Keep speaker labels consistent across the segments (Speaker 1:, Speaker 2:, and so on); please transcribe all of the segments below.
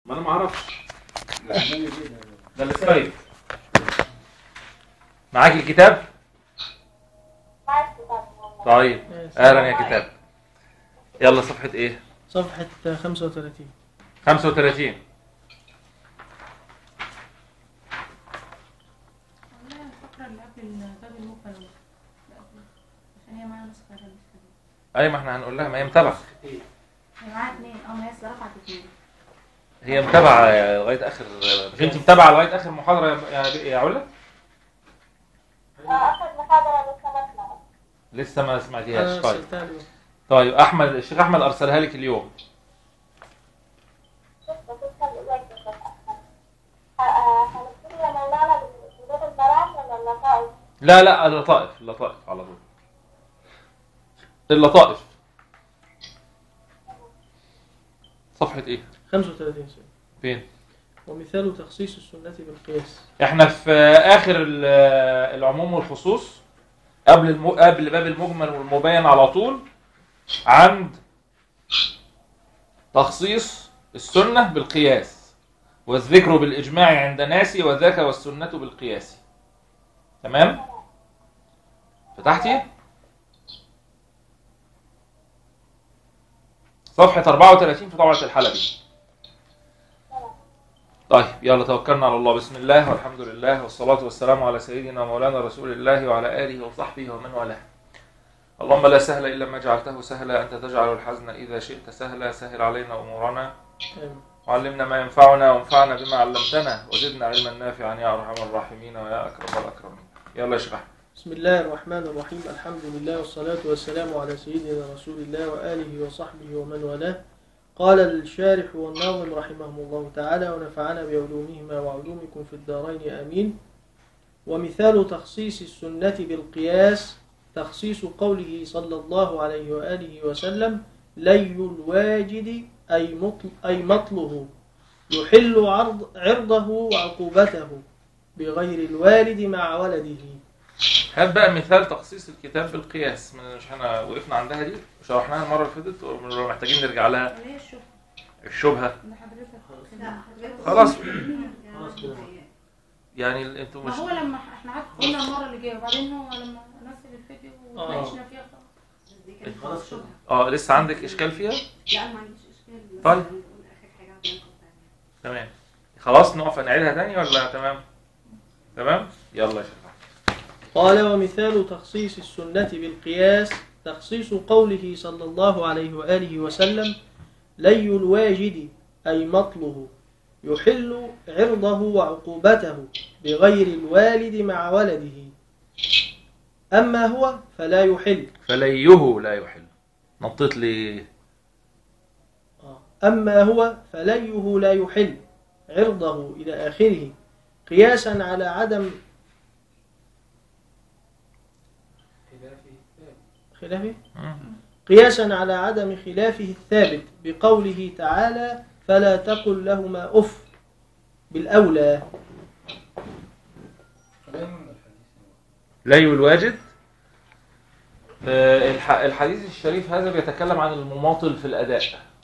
Speaker 1: ما انا ما اعرفش
Speaker 2: لا
Speaker 1: ده السلايد معاك الكتاب طيب اهلا يا كتاب يلا صفحة ايه
Speaker 3: صفحة 35
Speaker 1: 35
Speaker 4: والله الفقرة اللي قبل الباب المقبل اللي قبل. عشان هي معاها نسخة غير النسخة دي.
Speaker 1: اي ما احنا هنقول لها ما هي متابعة
Speaker 4: هي معاها اتنين اه ما هي لسه رفعت اتنين
Speaker 1: هي متابعة لغاية اخر مش انت متابعة لغاية اخر محاضرة يا يا علا
Speaker 5: آخر محاضرة لسه ما سمعت
Speaker 1: لسه ما
Speaker 3: أنا
Speaker 1: سمعتيهاش طيب
Speaker 3: أرسلتها له.
Speaker 1: طيب احمد الشيخ احمد ارسلها لك اليوم
Speaker 5: بس تدخل إليك بس هنبتدي يا مولانا بجدود البراءة ولا اللطائف؟
Speaker 1: لا لا اللطائف اللطائف على طول اللطائف صفحة ايه
Speaker 3: 35 سنة
Speaker 1: فين
Speaker 3: ومثال تخصيص السنة بالقياس
Speaker 1: احنا في اخر ال- العموم والخصوص قبل الم... قبل باب المجمل والمبين على طول عند تخصيص السنة بالقياس والذكر بالإجماع عند ناس وذاك والسنة بالقياس تمام فتحتي صفحة 34 في طبعة الحلبي طيب يلا توكلنا على الله بسم الله والحمد لله والصلاة والسلام على سيدنا ومولانا رسول الله وعلى آله وصحبه ومن والاه اللهم لا سهل إلا ما جعلته سهلا أنت تجعل الحزن إذا شئت سهلا سهل علينا أمورنا
Speaker 3: آمين.
Speaker 1: وعلمنا ما ينفعنا وانفعنا بما علمتنا وزدنا علما نافعا يا أرحم الراحمين ويا أكرم الأكرمين يلا يا شيخ أحمد.
Speaker 3: بسم الله الرحمن الرحيم الحمد لله والصلاة والسلام على سيدنا رسول الله وآله وصحبه ومن والاه قال الشارح والناظم رحمهم الله تعالى ونفعنا بعلومهما وعلومكم في الدارين آمين ومثال تخصيص السنة بالقياس تخصيص قوله صلى الله عليه وآله وسلم لي الواجد أي مطل, أي مطله يحل عرض عرضه وعقوبته بغير الوالد مع ولده
Speaker 1: هات بقى مثال تخصيص الكتاب بالقياس من مش احنا وقفنا عندها دي وشرحناها المرة اللي فاتت ولا محتاجين نرجع لها
Speaker 4: اللي هي الشبهة
Speaker 1: الشبهة
Speaker 4: اللي حضرتك
Speaker 6: لا حضرتك
Speaker 1: خلاص.
Speaker 2: خلاص كده.
Speaker 1: يعني انتوا
Speaker 4: ما
Speaker 1: مش
Speaker 4: هو لما احنا قعدنا قلنا المرة اللي جايه وبعدين هو لما نزل الفيديو وتناقشنا فيها خلاص
Speaker 6: دي كانت
Speaker 1: خلاص.
Speaker 6: خلاص شبهة
Speaker 1: اه لسه عندك اشكال فيها
Speaker 6: لا ما عنديش اشكال
Speaker 1: طيب.
Speaker 6: بس نقول اخر حاجه عندنا كنت
Speaker 1: تمام خلاص نقف نعيدها تاني ولا تمام تمام يلا يا شيخ
Speaker 3: قال ومثال تخصيص السنة بالقياس تخصيص قوله صلى الله عليه وآله وسلم لي الواجد أي مطله يحل عرضه وعقوبته بغير الوالد مع ولده أما هو فلا يحل
Speaker 1: فليه لا يحل نطيت لي
Speaker 3: أما هو فليه لا يحل عرضه إلى آخره قياسا على عدم خلافه
Speaker 1: مم.
Speaker 3: قياسا على عدم خلافه الثابت بقوله تعالى فلا تقل لهما أف بالأولى
Speaker 1: لي الواجد آه، الح- الحديث الشريف هذا بيتكلم عن المماطل في الأداء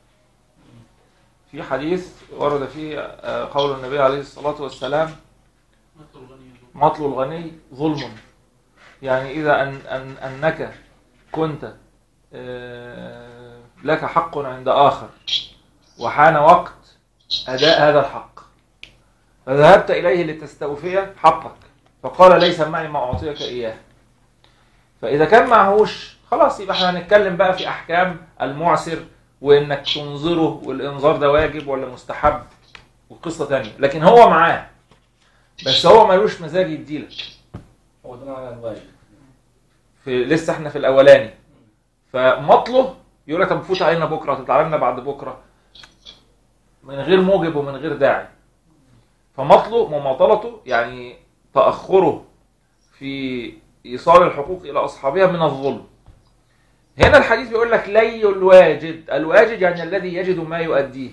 Speaker 1: في حديث ورد فيه آه، قول النبي عليه الصلاة والسلام مطل الغني ظلم يعني إذا أن أن أنك كنت آه، لك حق عند آخر وحان وقت أداء هذا الحق فذهبت إليه لتستوفي حقك فقال ليس معي ما أعطيك إياه فإذا كان معهوش خلاص يبقى احنا هنتكلم بقى في أحكام المعسر وإنك تنظره والإنذار ده واجب ولا مستحب وقصة تانية لكن هو معاه بس هو ملوش مزاج يديلك
Speaker 2: هو ده معنى الواجب
Speaker 1: في لسه احنا في الأولاني فمطله يقول لك طب فوت علينا بكرة تتعلمنا لنا بعد بكرة من غير موجب ومن غير داعي فمطله مماطلته يعني تأخره في إيصال الحقوق إلى أصحابها من الظلم هنا الحديث بيقول لك لي الواجد الواجد يعني الذي يجد ما يؤديه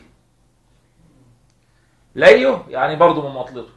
Speaker 1: ليه يعني برضه مماطلته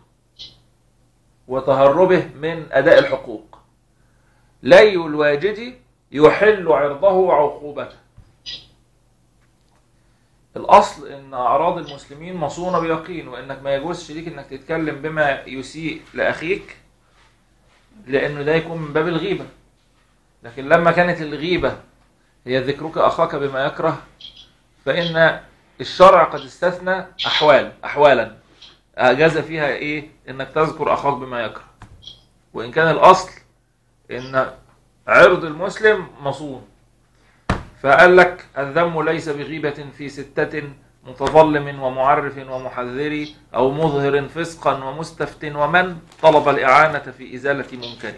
Speaker 1: وتهربه من أداء الحقوق لي الواجد يحل عرضه وعقوبته الأصل إن أعراض المسلمين مصونة بيقين وإنك ما يجوزش ليك إنك تتكلم بما يسيء لأخيك لأنه ده يكون من باب الغيبة لكن لما كانت الغيبة هي ذكرك أخاك بما يكره فإن الشرع قد استثنى أحوال أحوالا أجاز فيها إيه إنك تذكر أخاك بما يكره وإن كان الأصل إن عرض المسلم مصون فقال لك الذم ليس بغيبة في ستة متظلم ومعرف ومحذر أو مظهر فسقا ومستفت ومن طلب الإعانة في إزالة منكره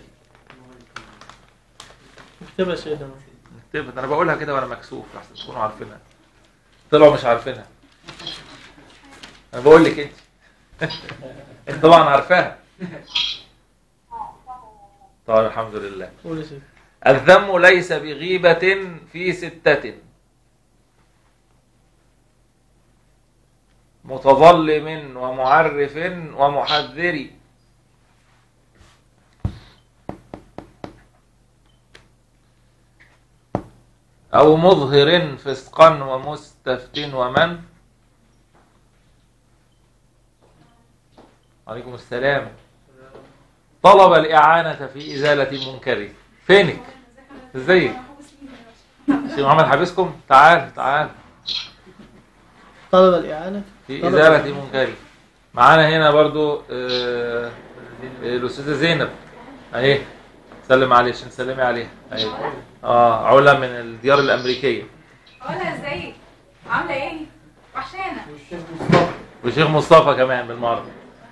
Speaker 3: اكتبها يا سيدنا
Speaker 1: اكتبت انا بقولها كده وانا مكسوف احسن تكونوا عارفينها طلعوا مش عارفينها انا بقول لك انت انت طبعا عارفاها طيب الحمد لله
Speaker 3: قول يا سيدي
Speaker 1: الذم ليس بغيبة في ستة متظلم ومعرف ومحذر أو مظهر فسقا ومستفت ومن عليكم السلام طلب الإعانة في إزالة منكره فينك ازيك شيخ محمد حابسكم تعال تعال
Speaker 3: طلب الإعانة
Speaker 1: في
Speaker 3: طلب
Speaker 1: إزالة
Speaker 3: الإعانة.
Speaker 1: منكره معانا هنا برضو آه، الأستاذة زينب أهي سلم عليه عشان تسلمي عليها أهي اه علا من الديار الأمريكية
Speaker 4: قولها ازيك عامله ايه وحشانه
Speaker 1: وشيخ مصطفى كمان بالمرة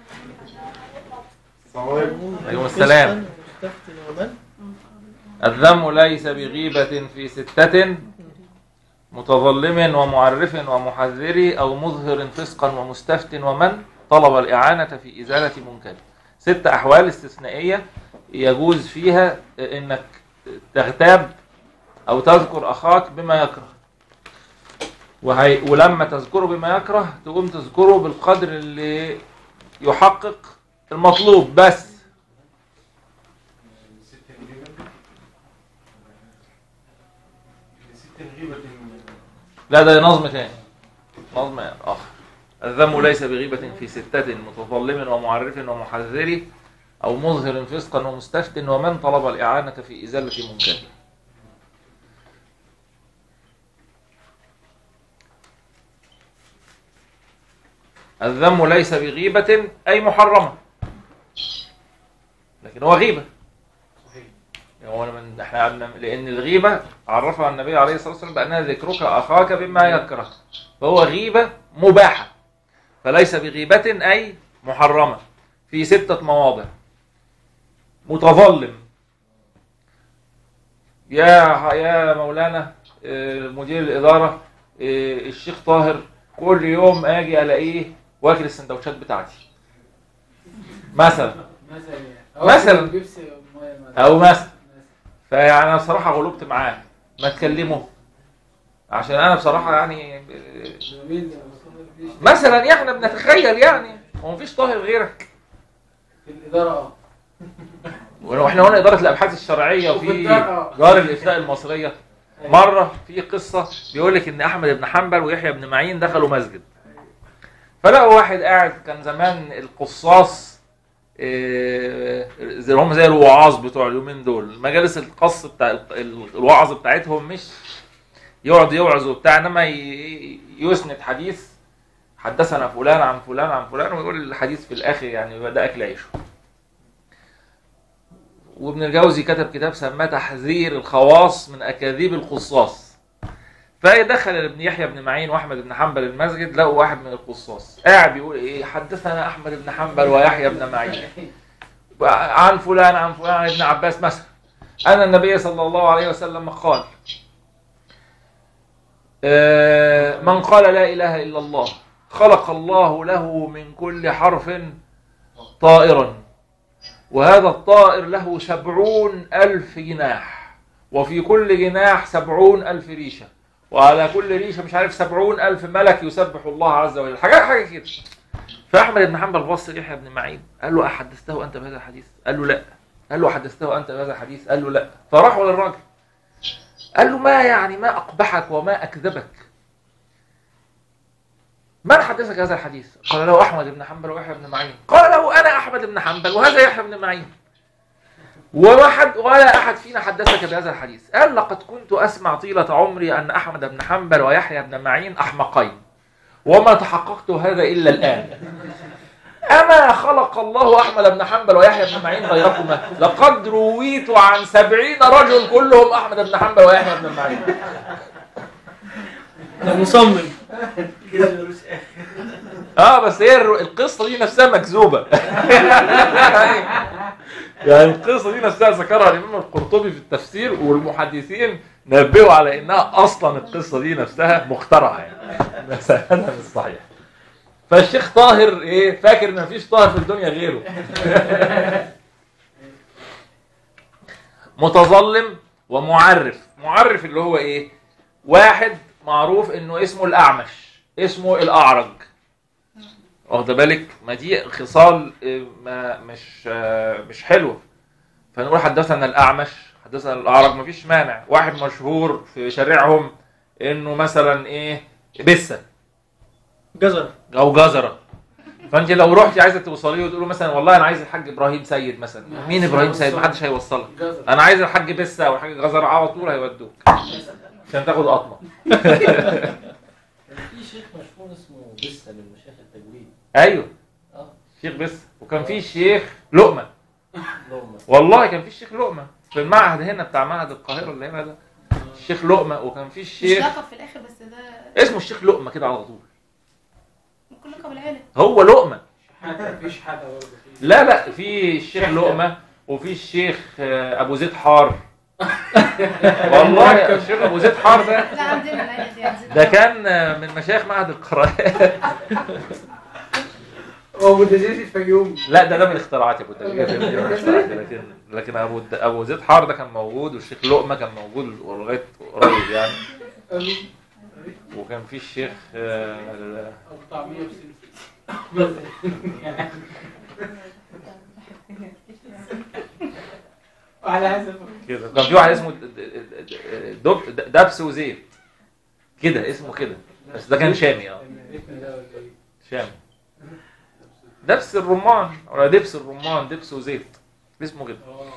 Speaker 1: عليكم السلام.
Speaker 3: مستفتن ومن
Speaker 1: الذم ليس بغيبة في ستة متظلم ومعرف ومحذر أو مظهر فسقا ومستفت ومن طلب الإعانة في إزالة منكر ست أحوال استثنائية يجوز فيها إنك تغتاب أو تذكر أخاك بما يكره وهي ولما تذكره بما يكره تقوم تذكره بالقدر اللي يحقق المطلوب بس لا ده نظم تاني نظم آخر الذم ليس بغيبة في ستة متظلم ومعرف ومحذر أو مظهر فسقا ومستفت ومن طلب الإعانة في إزالة منكر الذم ليس بغيبة أي محرمة لكن هو غيبة يعني هو من احنا قلنا لان الغيبه عرفها النبي عليه الصلاه والسلام بانها ذكرك اخاك بما يكره فهو غيبه مباحه فليس بغيبه اي محرمه في سته مواضع متظلم يا يا مولانا آه، مدير الاداره آه، الشيخ طاهر كل يوم اجي الاقيه واكل السندوتشات بتاعتي مثلا
Speaker 2: مثلا يعني
Speaker 1: مثلا.
Speaker 2: بيبسي ميه مثلا
Speaker 1: او مثلا فيعني انا بصراحه غلبت معاه ما تكلمه عشان انا بصراحه يعني
Speaker 2: جميل
Speaker 1: مثلا يعني احنا بنتخيل يعني هو مفيش طاهر غيرك
Speaker 2: في الاداره اه
Speaker 1: واحنا قلنا اداره الابحاث الشرعيه وفي دار الافتاء المصريه مره في قصه بيقول لك ان احمد بن حنبل ويحيى بن معين دخلوا مسجد فلقوا واحد قاعد كان زمان القصاص إيه، زي هم زي الوعاظ بتوع اليومين دول مجالس القص بتاع ال- ال- الوعظ بتاعتهم مش يقعد يوعظ وبتاع انما ي- يسند حديث حدثنا فلان عن فلان عن فلان ويقول الحديث في الاخر يعني يبقى ده اكل عيشه وابن الجوزي كتب كتاب سماه تحذير الخواص من اكاذيب القصاص فدخل ابن يحيى بن معين واحمد بن حنبل المسجد لقوا واحد من القصاص قاعد بيقول ايه حدثنا احمد بن حنبل ويحيى بن معين عن فلان عن فلان عن ابن عباس مثلا ان النبي صلى الله عليه وسلم قال آه، من قال لا اله الا الله خلق الله له من كل حرف طائرا وهذا الطائر له سبعون ألف جناح وفي كل جناح سبعون ألف ريشة وعلى كل ريشة مش عارف سبعون ألف ملك يسبح الله عز وجل حاجة حاجة كده فأحمد بن حنبل بص يحيى بن معين قال له أحدثته أنت بهذا الحديث قال له لا قال له حدثته أنت بهذا الحديث قال له لا فراحوا للراجل قال له ما يعني ما أقبحك وما أكذبك من حدثك هذا الحديث؟ قال له احمد بن حنبل ويحيى بن معين قال له انا احمد بن حنبل وهذا يحيى بن معين وما حد ولا احد فينا حدثك بهذا الحديث قال لقد كنت اسمع طيله عمري ان احمد بن حنبل ويحيى بن معين احمقين وما تحققت هذا الا الان أما خلق الله أحمد بن حنبل ويحيى بن معين غيركما لقد رويت عن سبعين رجل كلهم أحمد بن حنبل ويحيى بن معين
Speaker 3: ده مصمم
Speaker 2: كده ملوش اخر
Speaker 1: اه بس هي الر- القصة دي نفسها مكذوبة يعني القصة دي نفسها ذكرها الإمام القرطبي في التفسير والمحدثين نبهوا على إنها أصلا القصة دي نفسها مخترعة يعني مسألة مش صحيح فالشيخ طاهر ايه فاكر ان مفيش طاهر في الدنيا غيره متظلم ومعرف معرف اللي هو ايه واحد معروف انه اسمه الاعمش اسمه الاعرج واخد بالك ما دي خصال إيه، ما مش آه، مش حلوه فنقول حدثنا الاعمش حدثنا الاعرج مفيش مانع واحد مشهور في شارعهم انه مثلا ايه بسه
Speaker 3: جزر
Speaker 1: او جزره فانت لو رحتي عايزه توصلي وتقولوا مثلا والله انا عايز الحاج ابراهيم سيد مثلا مين ابراهيم سيد محدش هيوصلك
Speaker 2: جزر
Speaker 1: انا عايز الحاج بسه او الحاج جزره على طول هيودوك عشان تاخد قطمه
Speaker 7: كان في شيخ مشهور اسمه بسه من مشايخ التجويد
Speaker 1: ايوه
Speaker 7: اه
Speaker 1: شيخ بسه وكان في الشيخ لقمه
Speaker 7: لقمه
Speaker 1: والله كان في الشيخ لقمه في المعهد هنا بتاع معهد القاهره اللي هنا ده الشيخ لقمه وكان في
Speaker 4: مش
Speaker 1: الشيخ
Speaker 4: لقب في الاخر بس ده
Speaker 1: اسمه الشيخ لقمه كده على طول
Speaker 4: ممكن لقب العيله
Speaker 1: هو لقمه
Speaker 2: حتى مفيش حاجه برضه فيه
Speaker 1: لا لا في الشيخ لقمه وفي الشيخ آه، ابو زيد حار والله الشيخ ابو زيد حار ده
Speaker 4: لا عندنا العيله دي عندنا
Speaker 1: ده كان آه، من مشايخ معهد القراءات
Speaker 2: هو ابو دجاج الفيوم
Speaker 1: لا ده ده من الاختراعات يا ابو الدجاج دي من الاختراعات لكن لكن ابو الد- ابو زيد حار ده كان موجود والشيخ لقمه كان موجود لغايه قريب يعني وكان في الشيخ آه،
Speaker 2: او طعميه بسلسله وعلى حسب
Speaker 1: كده كان في واحد اسمه د- د- د- دب- دبس وزيت كده اسمه كده بس ده كان شامي اه
Speaker 2: الريتم ده ولا ايه؟
Speaker 1: شامي دبس الرمان ولا دبس الرمان دبس وزيت اسمه كده
Speaker 2: اه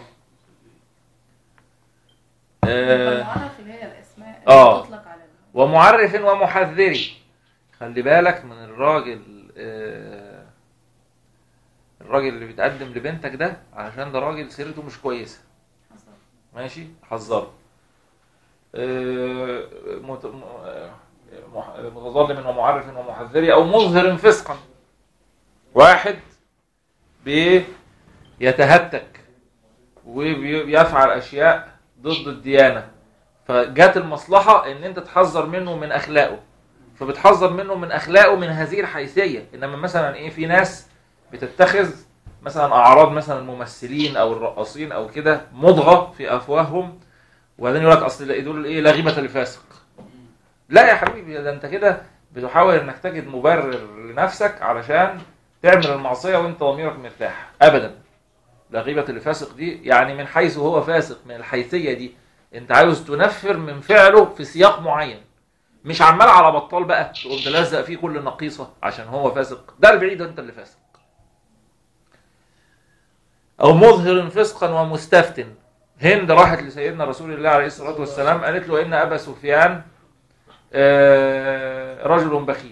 Speaker 1: آه،
Speaker 4: المعرف اللي هي الاسماء
Speaker 1: آه.
Speaker 4: اللي تطلق على
Speaker 1: ومعرف ومحذري خلي بالك من الراجل آه، الراجل اللي بيتقدم لبنتك ده عشان ده راجل سيرته مش كويسه
Speaker 4: حصل.
Speaker 1: ماشي حذره آه، مت- م- آه، مح- متظلم ومعرف ومحذري او مظهر فسقا واحد بيتهتك وبيفعل اشياء ضد الديانه فجات المصلحه ان انت تحذر منه من اخلاقه فبتحذر منه من اخلاقه من هذه الحيثيه انما مثلا ايه في ناس بتتخذ مثلا اعراض مثلا الممثلين او الرقاصين او كده مضغه في افواههم وبعدين يقول لك اصل دول ايه لا غيبه لفاسق لا يا حبيبي ده انت كده بتحاول انك تجد مبرر لنفسك علشان تعمل المعصيه وانت ضميرك مرتاح ابدا لا غيبه لفاسق دي يعني من حيث هو فاسق من الحيثيه دي انت عاوز تنفر من فعله في سياق معين مش عمال على بطال بقى تقوم تلزق فيه كل نقيصه عشان هو فاسق ده البعيد انت اللي فاسق او مظهر فسقا ومستفتن هند راحت لسيدنا رسول الله عليه الصلاه والسلام قالت له ان ابا سفيان آه، رجل بخيل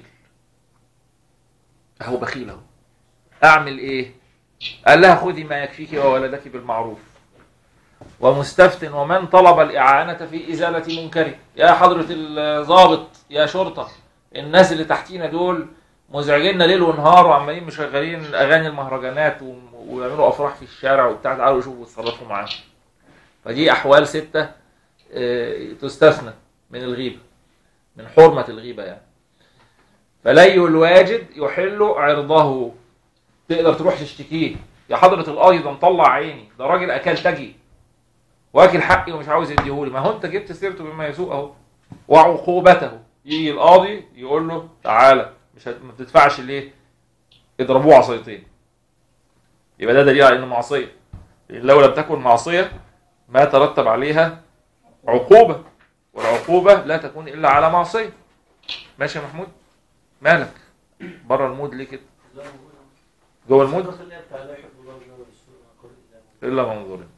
Speaker 1: اهو بخيل اهو اعمل ايه قال لها خذي ما يكفيك وولدك بالمعروف ومستفتن ومن طلب الإعانة في إزالة منكره يا حضرة الضابط يا شرطة الناس اللي تحتينا دول مزعجيننا ليل ونهار وعمالين مشغلين أغاني المهرجانات و- ويعملوا أفراح في الشارع وبتاع تعالوا شوفوا اتصرفوا معاهم فدي أحوال ستة آه، تستثنى من الغيبة من حرمة الغيبة يعني فلي الواجد يحل عرضه تقدر تروح تشتكيه يا حضرة القاضي ده مطلع عيني ده راجل أكل تجي واكل حقي ومش عاوز يديهولي ما هو انت جبت سيرته بما يسوء اهو وعقوبته يجي القاضي يقول له تعالى مش هت... ما بتدفعش ليه اضربوه عصايتين يبقى ده دليل على انه معصيه لأن لو لم تكن معصيه ما ترتب عليها عقوبه والعقوبه لا تكون الا على معصيه ماشي يا محمود مالك بره المود ليه كده جوه المود
Speaker 7: اللي هي بتاع لا يحب الله الجهر بالسوء ويقول إلا
Speaker 1: إلا من ظلم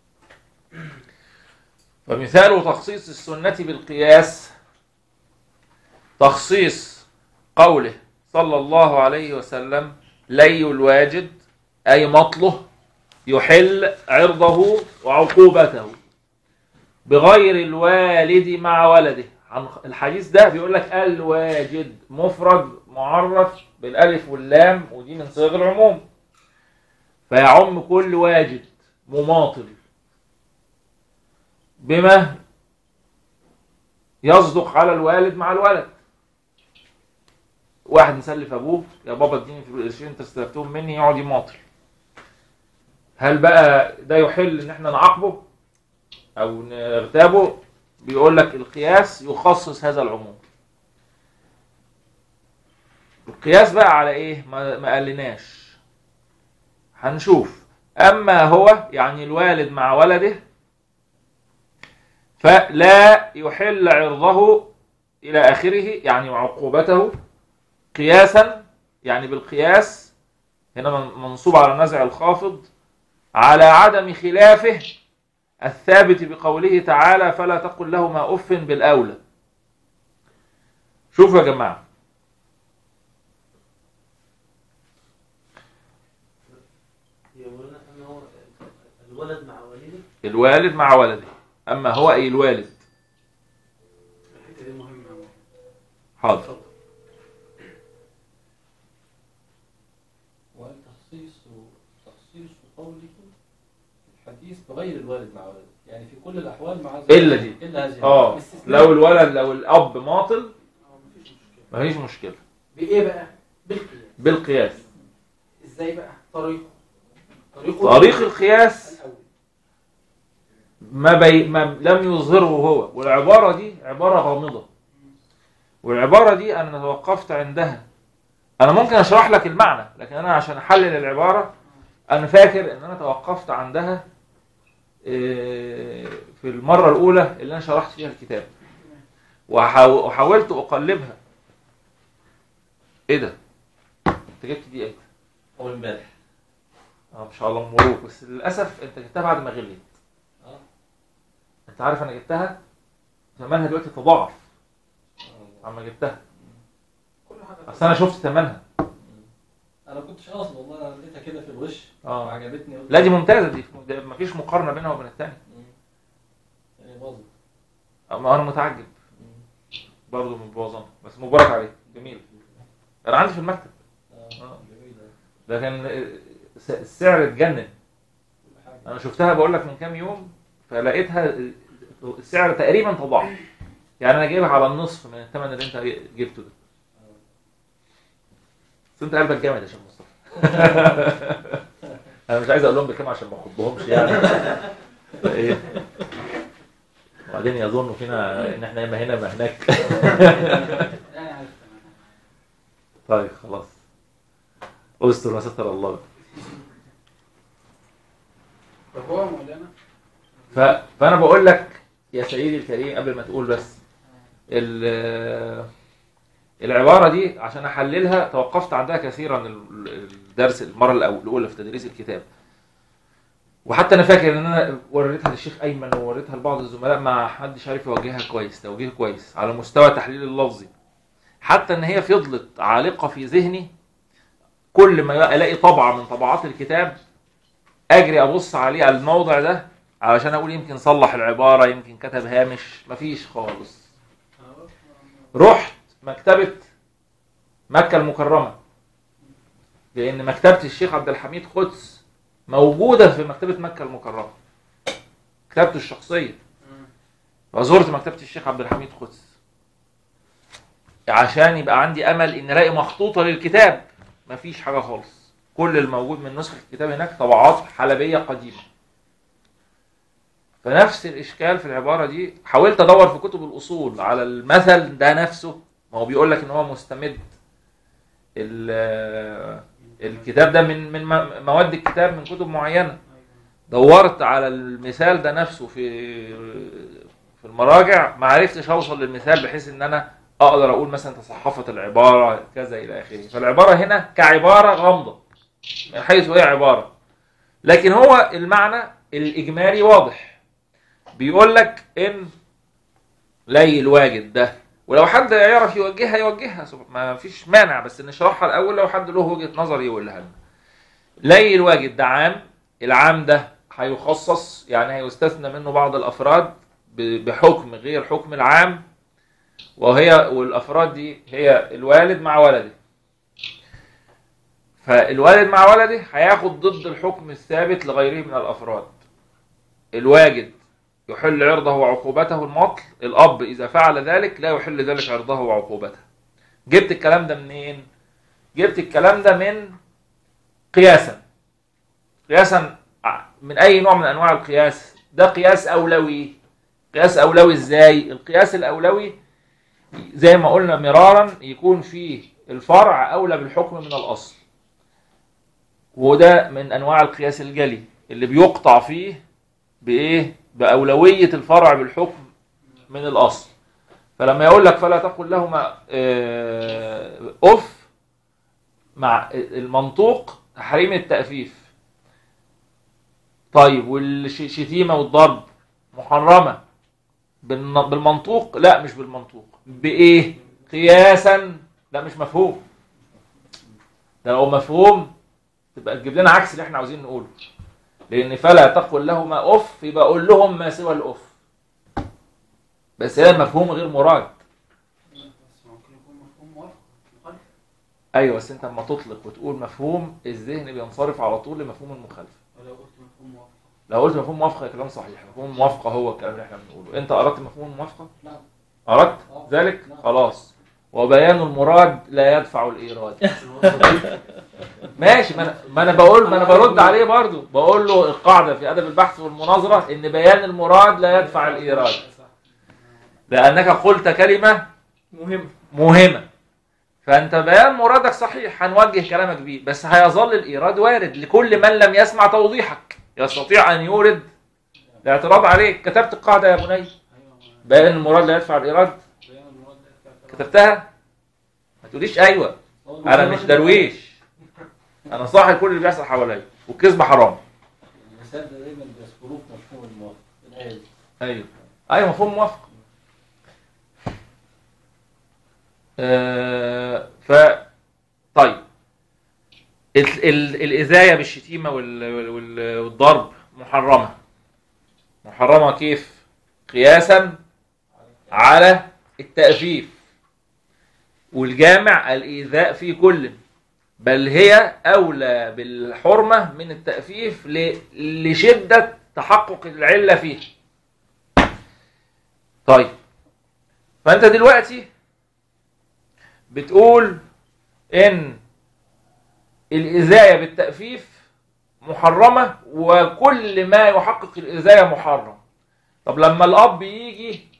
Speaker 1: فمثال تخصيص السنة بالقياس تخصيص قوله صلى الله عليه وسلم لي الواجد أي مطله يحل عرضه وعقوبته بغير الوالد مع ولده عن الحديث ده بيقول لك الواجد مفرد معرف بالالف واللام ودي من صيغ العموم فيعم كل واجد مماطل بما يصدق على الوالد مع الولد واحد مسلف ابوه يا بابا اديني في القرشين انت استلفتهم مني يقعد يماطل هل بقى ده يحل ان احنا نعاقبه او نغتابه بيقول لك القياس يخصص هذا العموم القياس بقى على ايه ما ما قالناش هنشوف اما هو يعني الوالد مع ولده فلا يحل عرضه الى اخره يعني عقوبته قياسا يعني بالقياس هنا من- منصوب على نزع الخافض على عدم خلافه الثابت بقوله تعالى فلا تقل لهما اف بالاولى شوفوا يا جماعه
Speaker 7: هي مولانا أن هو الولد مع والده
Speaker 1: الوالد مع ولده اما هو اي الوالد
Speaker 2: الحته دي مهمه أوي.
Speaker 1: حاضر
Speaker 7: وهل تخصيص تخصيص قوله في الحديث بغير الوالد مع ولده يعني في كل الأحوال مع
Speaker 1: إلا دي.
Speaker 7: إلا هذه
Speaker 1: اه
Speaker 2: باستثناء.
Speaker 1: لو الولد لو الاب ماطل
Speaker 2: اه مفيش مشكله
Speaker 1: مفيش مشكله
Speaker 2: بايه بقى بالقياس
Speaker 1: بالقياس
Speaker 2: ازاي بقى طريقه طريقه
Speaker 1: طريق القياس
Speaker 2: الأول.
Speaker 1: ما, بي... ما لم يظهره هو والعبارة دي عبارة غامضة والعبارة دي أنا توقفت عندها أنا ممكن أشرح لك المعنى لكن أنا عشان أحلل العبارة أنا فاكر إن أنا توقفت عندها إيه، في المرة الأولى اللي أنا شرحت فيها الكتاب وحاو- وحاولت أقلبها إيه ده؟ أنت جبت دي إيه؟
Speaker 7: أول امبارح
Speaker 1: اه ما شاء الله مبروك بس للاسف انت جبتها بعد ما غليت
Speaker 7: اه
Speaker 1: انت عارف انا جبتها ثمنها دلوقتي تضاعف عما جبتها
Speaker 2: كل حاجه
Speaker 1: اصل انا شفت ثمنها
Speaker 7: أنا كنتش قاصد والله أنا لقيتها كده في الوش
Speaker 1: اه
Speaker 7: وعجبتني قلت
Speaker 1: لا دي ممتازه دي ده مفيش مقارنه بينها وبين الثانيه
Speaker 7: مم. يعني باظت
Speaker 1: اما انا متعجب برضه من بوظان بس مبارك عليه جميل انا عندي في المكتب
Speaker 7: اه
Speaker 1: آه.
Speaker 7: جميل
Speaker 1: ده كان س- السعر اتجنن
Speaker 7: كل حاجة
Speaker 1: انا شفتها بقول لك من كام يوم فلقيتها السعر تقريبا تضاعف يعني انا جايبها على النصف من الثمن اللي انت جبته ده بس انت قلبك جامد يا شيخ مصطفى انا مش عايز اقول لهم بكام عشان ما اخضهمش يعني ايه وبعدين يظنوا فينا ان احنا ما هنا ما هناك
Speaker 2: انا عارف تمام
Speaker 1: طيب خلاص استر ما ستر الله
Speaker 2: طب هو مولانا
Speaker 1: ف... فانا بقول لك يا سيدي الكريم قبل ما تقول بس ال- العباره دي عشان احللها توقفت عندها كثيرا ال- الدرس المره الأول- الاولى في تدريس الكتاب وحتى انا فاكر ان انا وريتها للشيخ ايمن ووريتها لبعض الزملاء ما حدش عارف يوجهها كويس توجيه كويس على مستوى التحليل اللفظي حتى ان هي فضلت عالقه في ذهني كل ما الاقي طبعه من طبعات الكتاب اجري ابص عليه على الموضع ده علشان اقول يمكن صلح العباره يمكن كتب هامش مفيش خالص رحت مكتبه مكه المكرمه لان مكتبه الشيخ عبد الحميد قدس موجوده في مكتبه مكه المكرمه مكتبته الشخصيه فزرت مكتبه الشيخ عبد الحميد قدس عشان يبقى عندي امل ان الاقي مخطوطه للكتاب مفيش حاجه خالص كل الموجود من نسخه الكتاب هناك طبعات حلبيه قديمه فنفس الاشكال في العباره دي حاولت ادور في كتب الاصول على المثل ده نفسه ما هو بيقول لك ان هو مستمد ال- الكتاب ده من من م- مواد الكتاب من كتب معينه دورت على المثال ده نفسه في في المراجع ما عرفتش اوصل للمثال بحيث ان انا اقدر اقول مثلا تصحفت العباره كذا الى اخره فالعباره هنا كعباره غامضه من حيث هي عباره لكن هو المعنى الاجمالي واضح بيقول لك ان لي الواجد ده ولو حد يعرف يوجهها يوجهها سب- ما فيش مانع بس نشرحها الاول لو حد له وجهه نظر يقولها لنا لي الواجد ده عام العام ده هيخصص يعني هيستثنى منه بعض الافراد ب- بحكم غير حكم العام وهي والافراد دي هي الوالد مع ولده فالوالد مع ولده هياخد ضد الحكم الثابت لغيره من الافراد الواجد يحل عرضه وعقوبته المطل الاب اذا فعل ذلك لا يحل ذلك عرضه وعقوبته جبت الكلام ده منين جبت الكلام ده من قياسا قياسا ع- من اي نوع من انواع القياس ده قياس اولوي قياس اولوي ازاي القياس الاولوي زي ما قلنا مرارا يكون فيه الفرع اولى بالحكم من الاصل وده من انواع القياس الجلي اللي بيقطع فيه بايه باولويه الفرع بالحكم من الاصل فلما يقول لك فلا تقل لهما آه، اف مع المنطوق تحريم التأفيف طيب والشتيمة والضرب محرمة بالن- بالمنطوق لا مش بالمنطوق بإيه قياسا لا مش مفهوم ده لو مفهوم تبقى تجيب لنا عكس اللي احنا عاوزين نقوله لان فلا تقل لهما اف يبقى قول لهم ما سوى الاف بس هذا المفهوم غير مراد
Speaker 2: بس ممكن يكون مفهوم موافق مخالف
Speaker 1: ايوه بس انت لما تطلق وتقول مفهوم الذهن بينصرف على طول لمفهوم المخالفه
Speaker 2: ولو قلت مفهوم موافق
Speaker 1: لو قلت مفهوم موافقه كلام صحيح مفهوم الموافقه هو الكلام اللي احنا بنقوله انت اردت مفهوم الموافقه
Speaker 2: نعم
Speaker 1: اردت
Speaker 2: آه.
Speaker 1: ذلك
Speaker 2: نعم.
Speaker 1: خلاص وبيان المراد لا يدفع الايراد ماشي ما انا ما انا بقول ما انا برد عليه برضو بقول له القاعده في ادب البحث والمناظره ان بيان المراد لا يدفع الايراد
Speaker 2: صح.
Speaker 1: لانك قلت كلمه
Speaker 3: مهم
Speaker 1: مهمه فانت بيان مرادك صحيح هنوجه كلامك بيه بس هيظل الايراد وارد لكل من لم يسمع توضيحك يستطيع ان يورد الاعتراض عليك كتبت القاعده يا بني
Speaker 2: ايوه
Speaker 1: بيان المراد لا يدفع الايراد
Speaker 2: بيان المراد لا يدفع الكلام.
Speaker 1: كتبتها ما تقوليش ايوه انا مش درويش انا صاحب كل اللي بيحصل حواليا والكذب حرام
Speaker 7: الانسان ده دايما بيذكروه في مفهوم الموافق الايه دي
Speaker 1: ايوه ايوه مفهوم موافق آه ف طيب ال... ال... الاذايه بالشتيمه وال... وال... وال- والضرب محرمه محرمه كيف قياسا على التأفيف والجامع الإيذاء في كل بل هي أولى بالحرمة من التأفيف ل... لشدة تحقق العلة فيه طيب فأنت دلوقتي بتقول إن الإذاية بالتأفيف محرمة وكل ما يحقق الإذاية محرم طب لما الأب يجي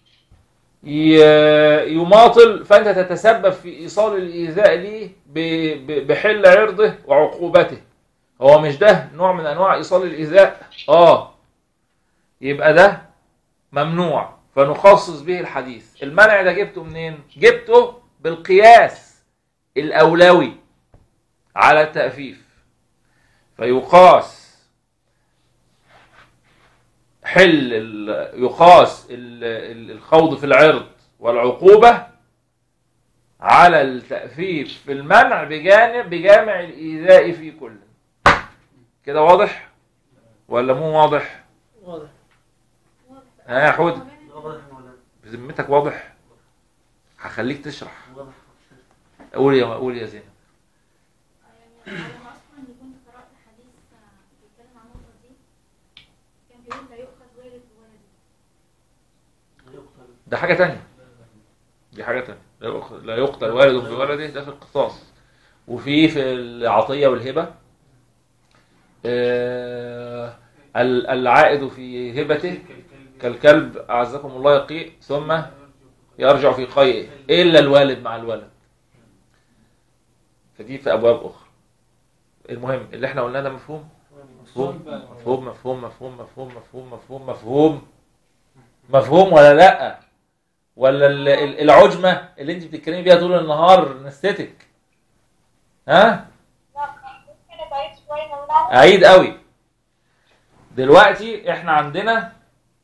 Speaker 1: ي- يماطل فأنت تتسبب في إيصال الإيذاء ليه ب- ب- بحل عرضه وعقوبته هو مش ده نوع من أنواع إيصال الإيذاء؟ آه يبقى ده ممنوع فنخصص به الحديث المنع ده جبته منين؟ جبته بالقياس الأولوي على التأفيف فيقاس حل ال- يقاس ال- ال- الخوض في العرض والعقوبة على التأفيف في المنع بجانب بجامع الإيذاء في كل كده واضح ولا مو واضح
Speaker 3: واضح
Speaker 1: ها يا حود
Speaker 3: واضح ولا
Speaker 1: بذمتك واضح هخليك تشرح
Speaker 3: واضح
Speaker 1: قول يا قول يا زينب
Speaker 4: يعني على ما اصلا اني كنت قرات حديث بيتكلم عن النقطه دي كان بيقول لا يؤخذ والد بولده
Speaker 1: ده حاجة تانية دي حاجة تانية لا يؤخ- لا يقتل والد بولده ده في القصاص وفي في العطية والهبة آه، ال- العائد في هبته كالكلب أعزكم الله يقيء ثم يرجع في قيئه إلا الوالد مع الولد فدي في أبواب أخرى المهم اللي احنا قلناه ده مفهوم مفهوم مفهوم مفهوم مفهوم مفهوم مفهوم مفهوم مفهوم مفهوم ولا لا ولا ال- ال- العجمه اللي انت بتتكلمي بيها طول النهار نستتك ها
Speaker 5: ممكن تعيد شوية مولانا
Speaker 1: عيد قوي دلوقتي احنا عندنا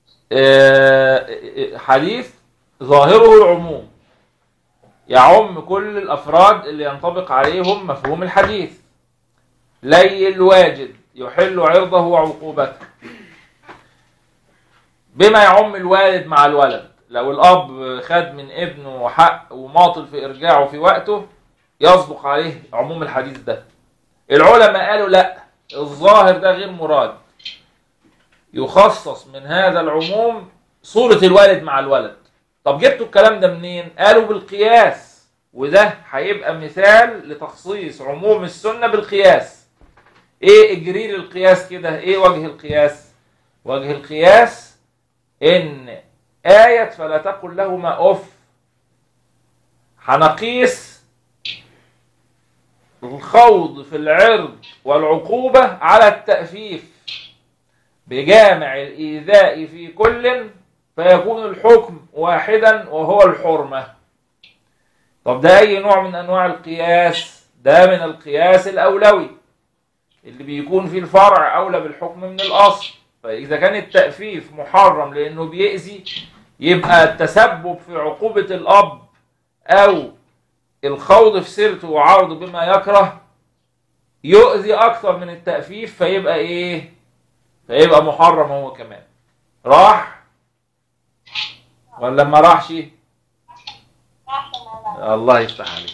Speaker 1: آه، حديث ظاهره العموم يعم كل الافراد اللي ينطبق عليهم مفهوم الحديث لي الواجد يحل عرضه وعقوبته بما يعم الوالد مع الولد لو الاب خد من ابنه حق وماطل في ارجاعه في وقته يصدق عليه عموم الحديث ده العلماء قالوا لا الظاهر ده غير مراد يخصص من هذا العموم صورة الوالد مع الولد طب جبتوا الكلام ده منين قالوا بالقياس وده هيبقى مثال لتخصيص عموم السنة بالقياس ايه اجرير القياس كده ايه وجه القياس وجه القياس ان آية فلا تقل لهما أف هنقيس الخوض في العرض والعقوبة على التأفيف بجامع الإيذاء في كل فيكون الحكم واحدا وهو الحرمة طب ده أي نوع من أنواع القياس ده من القياس الأولوي اللي بيكون فيه الفرع أولى بالحكم من الأصل فإذا كان التأفيف محرم لأنه بيأذي يبقى التسبب في عقوبة الأب أو الخوض في سيرته وعرضه بما يكره يؤذي أكثر من التأفيف فيبقى إيه؟ فيبقى محرم هو كمان راح ولا ما راحش
Speaker 5: راح مولانا
Speaker 1: الله يفتح عليك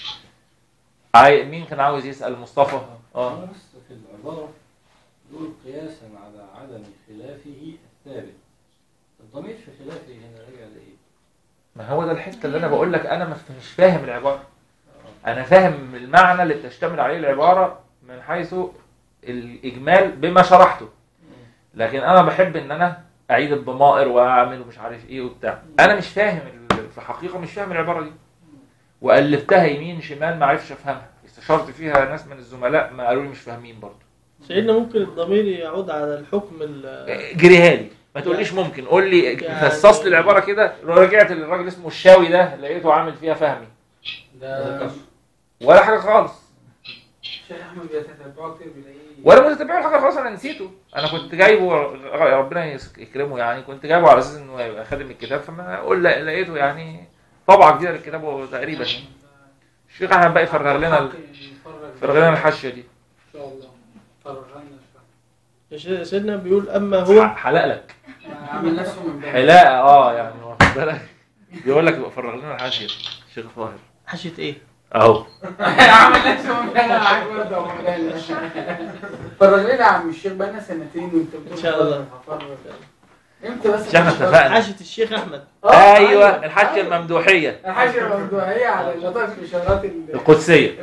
Speaker 1: عاي... مين كان عاوز يسأل مصطفى اه
Speaker 7: بس في العبارة يقول قياسا على عدم خلافه الثابت الضمير في خلافه هنا راجع لإيه؟
Speaker 1: ما هو ده الحته اللي انا بقول لك انا مش مش فاهم العباره انا فاهم المعنى اللي بتشتمل عليه العباره من حيث الاجمال بما شرحته لكن انا بحب ان انا اعيد الضمائر واعمل ومش عارف ايه وبتاع انا مش فاهم ال- في حقيقه مش فاهم العباره دي والفتها يمين شمال ما عرفتش افهمها استشرت فيها ناس من الزملاء ما قالوا لي مش فاهمين برضه
Speaker 3: سيدنا ممكن الضمير يعود على الحكم ال-
Speaker 1: جريها لي ما تقوليش ممكن قول لي
Speaker 3: يعني-
Speaker 1: فصص لي العباره كده رجعت للراجل اسمه الشاوي ده لقيته عامل فيها فهمي
Speaker 2: ده
Speaker 1: ولا حاجه خالص
Speaker 2: الشيخ احمد بيتتبعه كتير بيلاقيه
Speaker 1: ولا متتبعه حاجه خالص انا نسيته انا كنت جايبه ربنا يس- يكرمه يعني كنت جايبه على اساس انه يبقى خادم الكتاب فما اقول لا- لقيته يعني طبعه جديده للكتاب تقريبا يعني. الشيخ احمد بقى يفرغ لنا ال- يفرغ لنا الحاشيه دي
Speaker 2: ان شاء الله فرغ لنا
Speaker 3: يا شي- سيدنا بيقول أما هو
Speaker 1: حلق لك
Speaker 2: عامل نفسه من بعيد
Speaker 1: حلاقه اه يعني واخد بالك بيقول لك يبقى فرغ لنا الحاشيه الشيخ طاهر
Speaker 3: حاشية إيه؟
Speaker 1: اهو
Speaker 2: عامل نفسه من بعيد انا معاك برضه يا مولانا فرغ لنا يا عم الشيخ بقالنا سنتين وانت بتقول
Speaker 3: إن شاء الله.
Speaker 2: هفرغ. امتى بس
Speaker 1: مش احنا اتفقنا
Speaker 3: حاشية الشيخ أحمد
Speaker 2: آه،
Speaker 1: ايوه الحاشيه الممدوحيه
Speaker 2: الحاشيه الموضوعيه على اللطائف الاشارات ال-
Speaker 1: القدسيه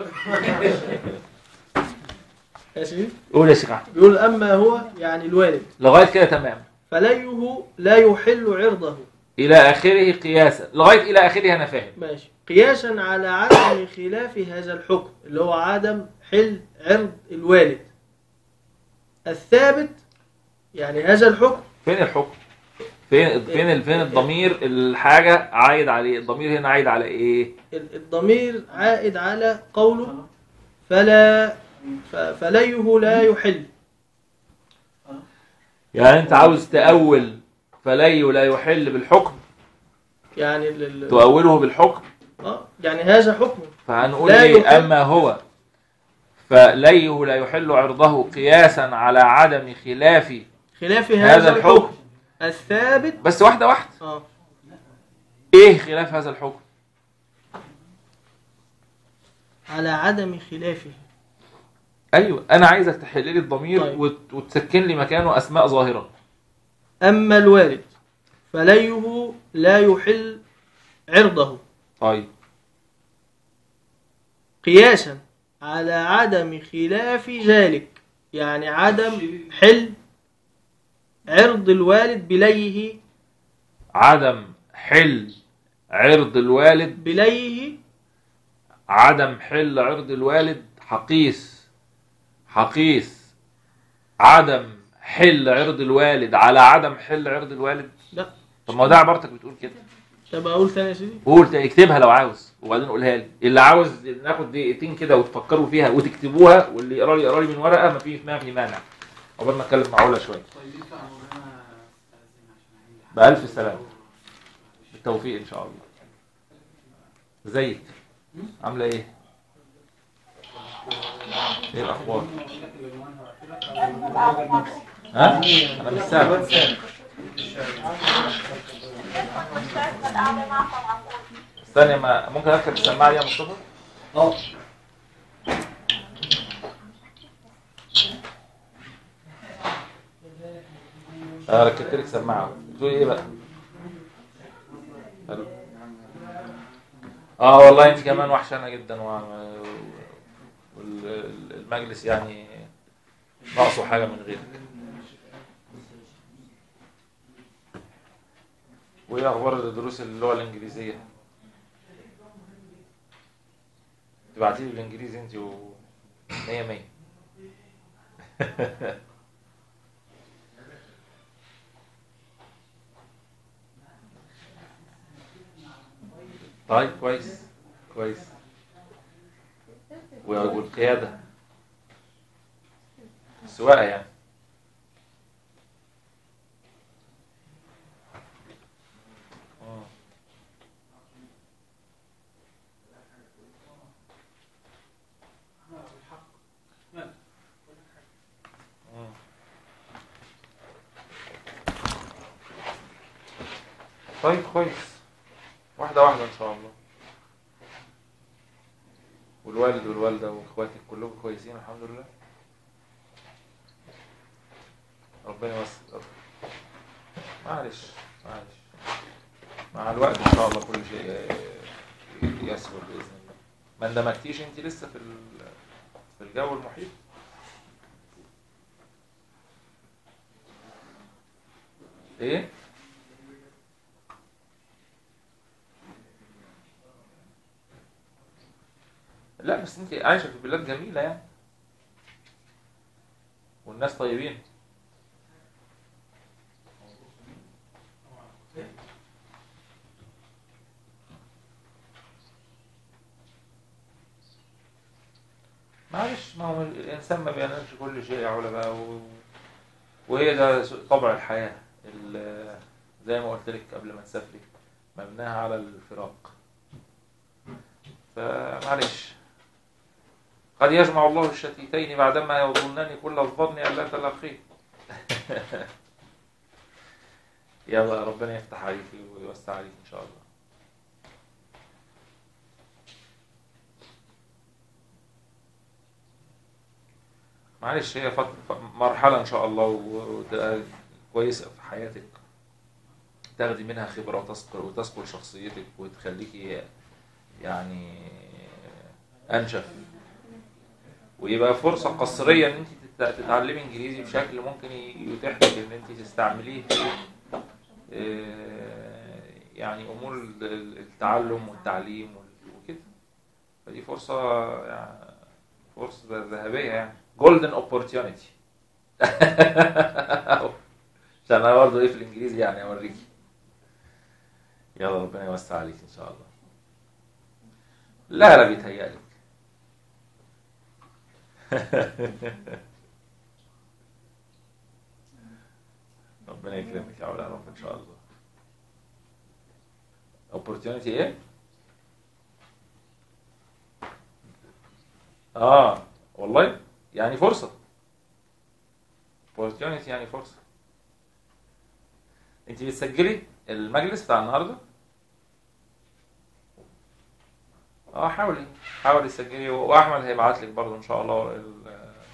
Speaker 3: يا سيدي
Speaker 1: قول يا شيخ احمد
Speaker 3: بيقول أما هو يعني الوالد
Speaker 1: لغايه كده تمام
Speaker 3: فليه لا يحل عرضه
Speaker 1: الى اخره قياسا لغايه الى اخره انا فاهم
Speaker 3: ماشي قياسا على عدم خلاف هذا الحكم اللي هو عدم حل عرض الوالد الثابت يعني هذا الحكم
Speaker 1: فين الحكم فين فين ال- فين الضمير الحاجه عايد عليه الضمير هنا عايد على ايه
Speaker 3: ال- الضمير عائد على قوله فلا ف- فليه لا يحل
Speaker 1: يعني انت عاوز تأول فلي لا يحل بالحكم
Speaker 3: يعني ال- ال-
Speaker 1: تؤوله بالحكم
Speaker 3: اه يعني هذا حكم
Speaker 1: فهنقول
Speaker 3: لا
Speaker 1: ايه
Speaker 3: يحل.
Speaker 1: اما هو فليه لا يحل عرضه قياسا على عدم خلاف
Speaker 3: خلاف
Speaker 1: هذا
Speaker 3: هذا
Speaker 1: الحكم
Speaker 3: الحكم الثابت
Speaker 1: بس واحده واحده
Speaker 3: اه
Speaker 1: ايه خلاف هذا الحكم
Speaker 3: على عدم خلافه
Speaker 1: ايوه انا عايزك تحل لي الضمير
Speaker 3: طيب.
Speaker 1: وت- وتسكن لي مكانه اسماء ظاهره
Speaker 3: أما الوالد فليه لا يحل عرضه
Speaker 1: طيب
Speaker 3: قياسا على عدم خلاف ذلك يعني عدم حل عرض الوالد بليه
Speaker 1: عدم حل عرض الوالد
Speaker 3: بليه
Speaker 1: عدم حل عرض الوالد حقيس حقيس عدم حل عرض الوالد على عدم حل عرض الوالد
Speaker 3: لا
Speaker 1: طب ما هو ده عبارتك بتقول كده
Speaker 3: طب اقول تاني يا سيدي
Speaker 1: قول اكتبها لو عاوز وبعدين قولها لي اللي عاوز ناخد دقيقتين كده وتفكروا فيها وتكتبوها واللي يقرا لي يقرا لي من ورقه ما في ما في مانع عقبال ما اتكلم مع علا شويه
Speaker 2: طيب ينفع مولانا استاذن عشان عندي حاجة.
Speaker 1: بألف سلامة. بالتوفيق ان شاء الله ازيك عامله ايه ايه الاخبار ها انا مش سامع
Speaker 5: قاعدة معكم عم بقول
Speaker 1: استنى ما ممكن اركب السماعه دي يا مصطفى
Speaker 7: اه
Speaker 1: اه ركبت لك سماعه بتقولي ايه بقى حلو. اه والله انت كمان وحشانه جدا و... والمجلس يعني ناقصه حاجه من غيرك وايه اخبار دروس اللغه الانجليزيه تبعتي لي بالانجليزي انت و 100 100 طيب كويس كويس و- والقيادة السواقة يعني آه. آه. طيب كويس واحدة واحدة إن شاء الله والوالد والوالدة وإخواتك كلهم كويسين الحمد لله ربنا يوفق معلش معلش مع الوقت إن شاء الله كل شيء آه، يسهل بإذن الله ما اندمجتيش أنت لسه في ال- في الجو المحيط إيه؟ لا بس انت عايشه في بلاد جميله يعني والناس طيبين معلش ما هو الانسان ما بينالش كل شيء يا علا بقى و... وهي ده طبع الحياه ال- زي ما قلت لك قبل ما تسافري مبناها على الفراق فمعلش قد يجمع الله الشتيتين بعدما يظنني كل الظن أن لا تلاقيه يلا ربنا يفتح عليك ويوسع عليك إن شاء الله معلش هي فت- ف- مرحلة إن شاء الله و- وتبقى كويسة في حياتك تاخدي منها خبرة وتذكر وتذكر شخصيتك وتخليكي يعني أنشف ويبقى فرصة قصرية إن أنت تت- تتعلمي إنجليزي بشكل ممكن ي- يتيح لك إن أنت تستعمليه في آه، يعني أمور ال- التعلم والتعليم وال- وكده فدي فرصة يعني فرصة ذهبية يعني جولدن اوبورتيونيتي عشان انا برضه ايه في الانجليزي يعني اوريكي يلا ربنا يوسع عليك ان شاء الله لا لا بيتهيألك ربنا يكرمك يا علا يا رب ان شاء الله opportunity ايه؟ اه والله يعني فرصة opportunity يعني فرصة انت بتسجلي المجلس بتاع النهارده؟ اه حاولي حاولي تسجلي واحمد هيبعت لك برضه ان شاء الله ال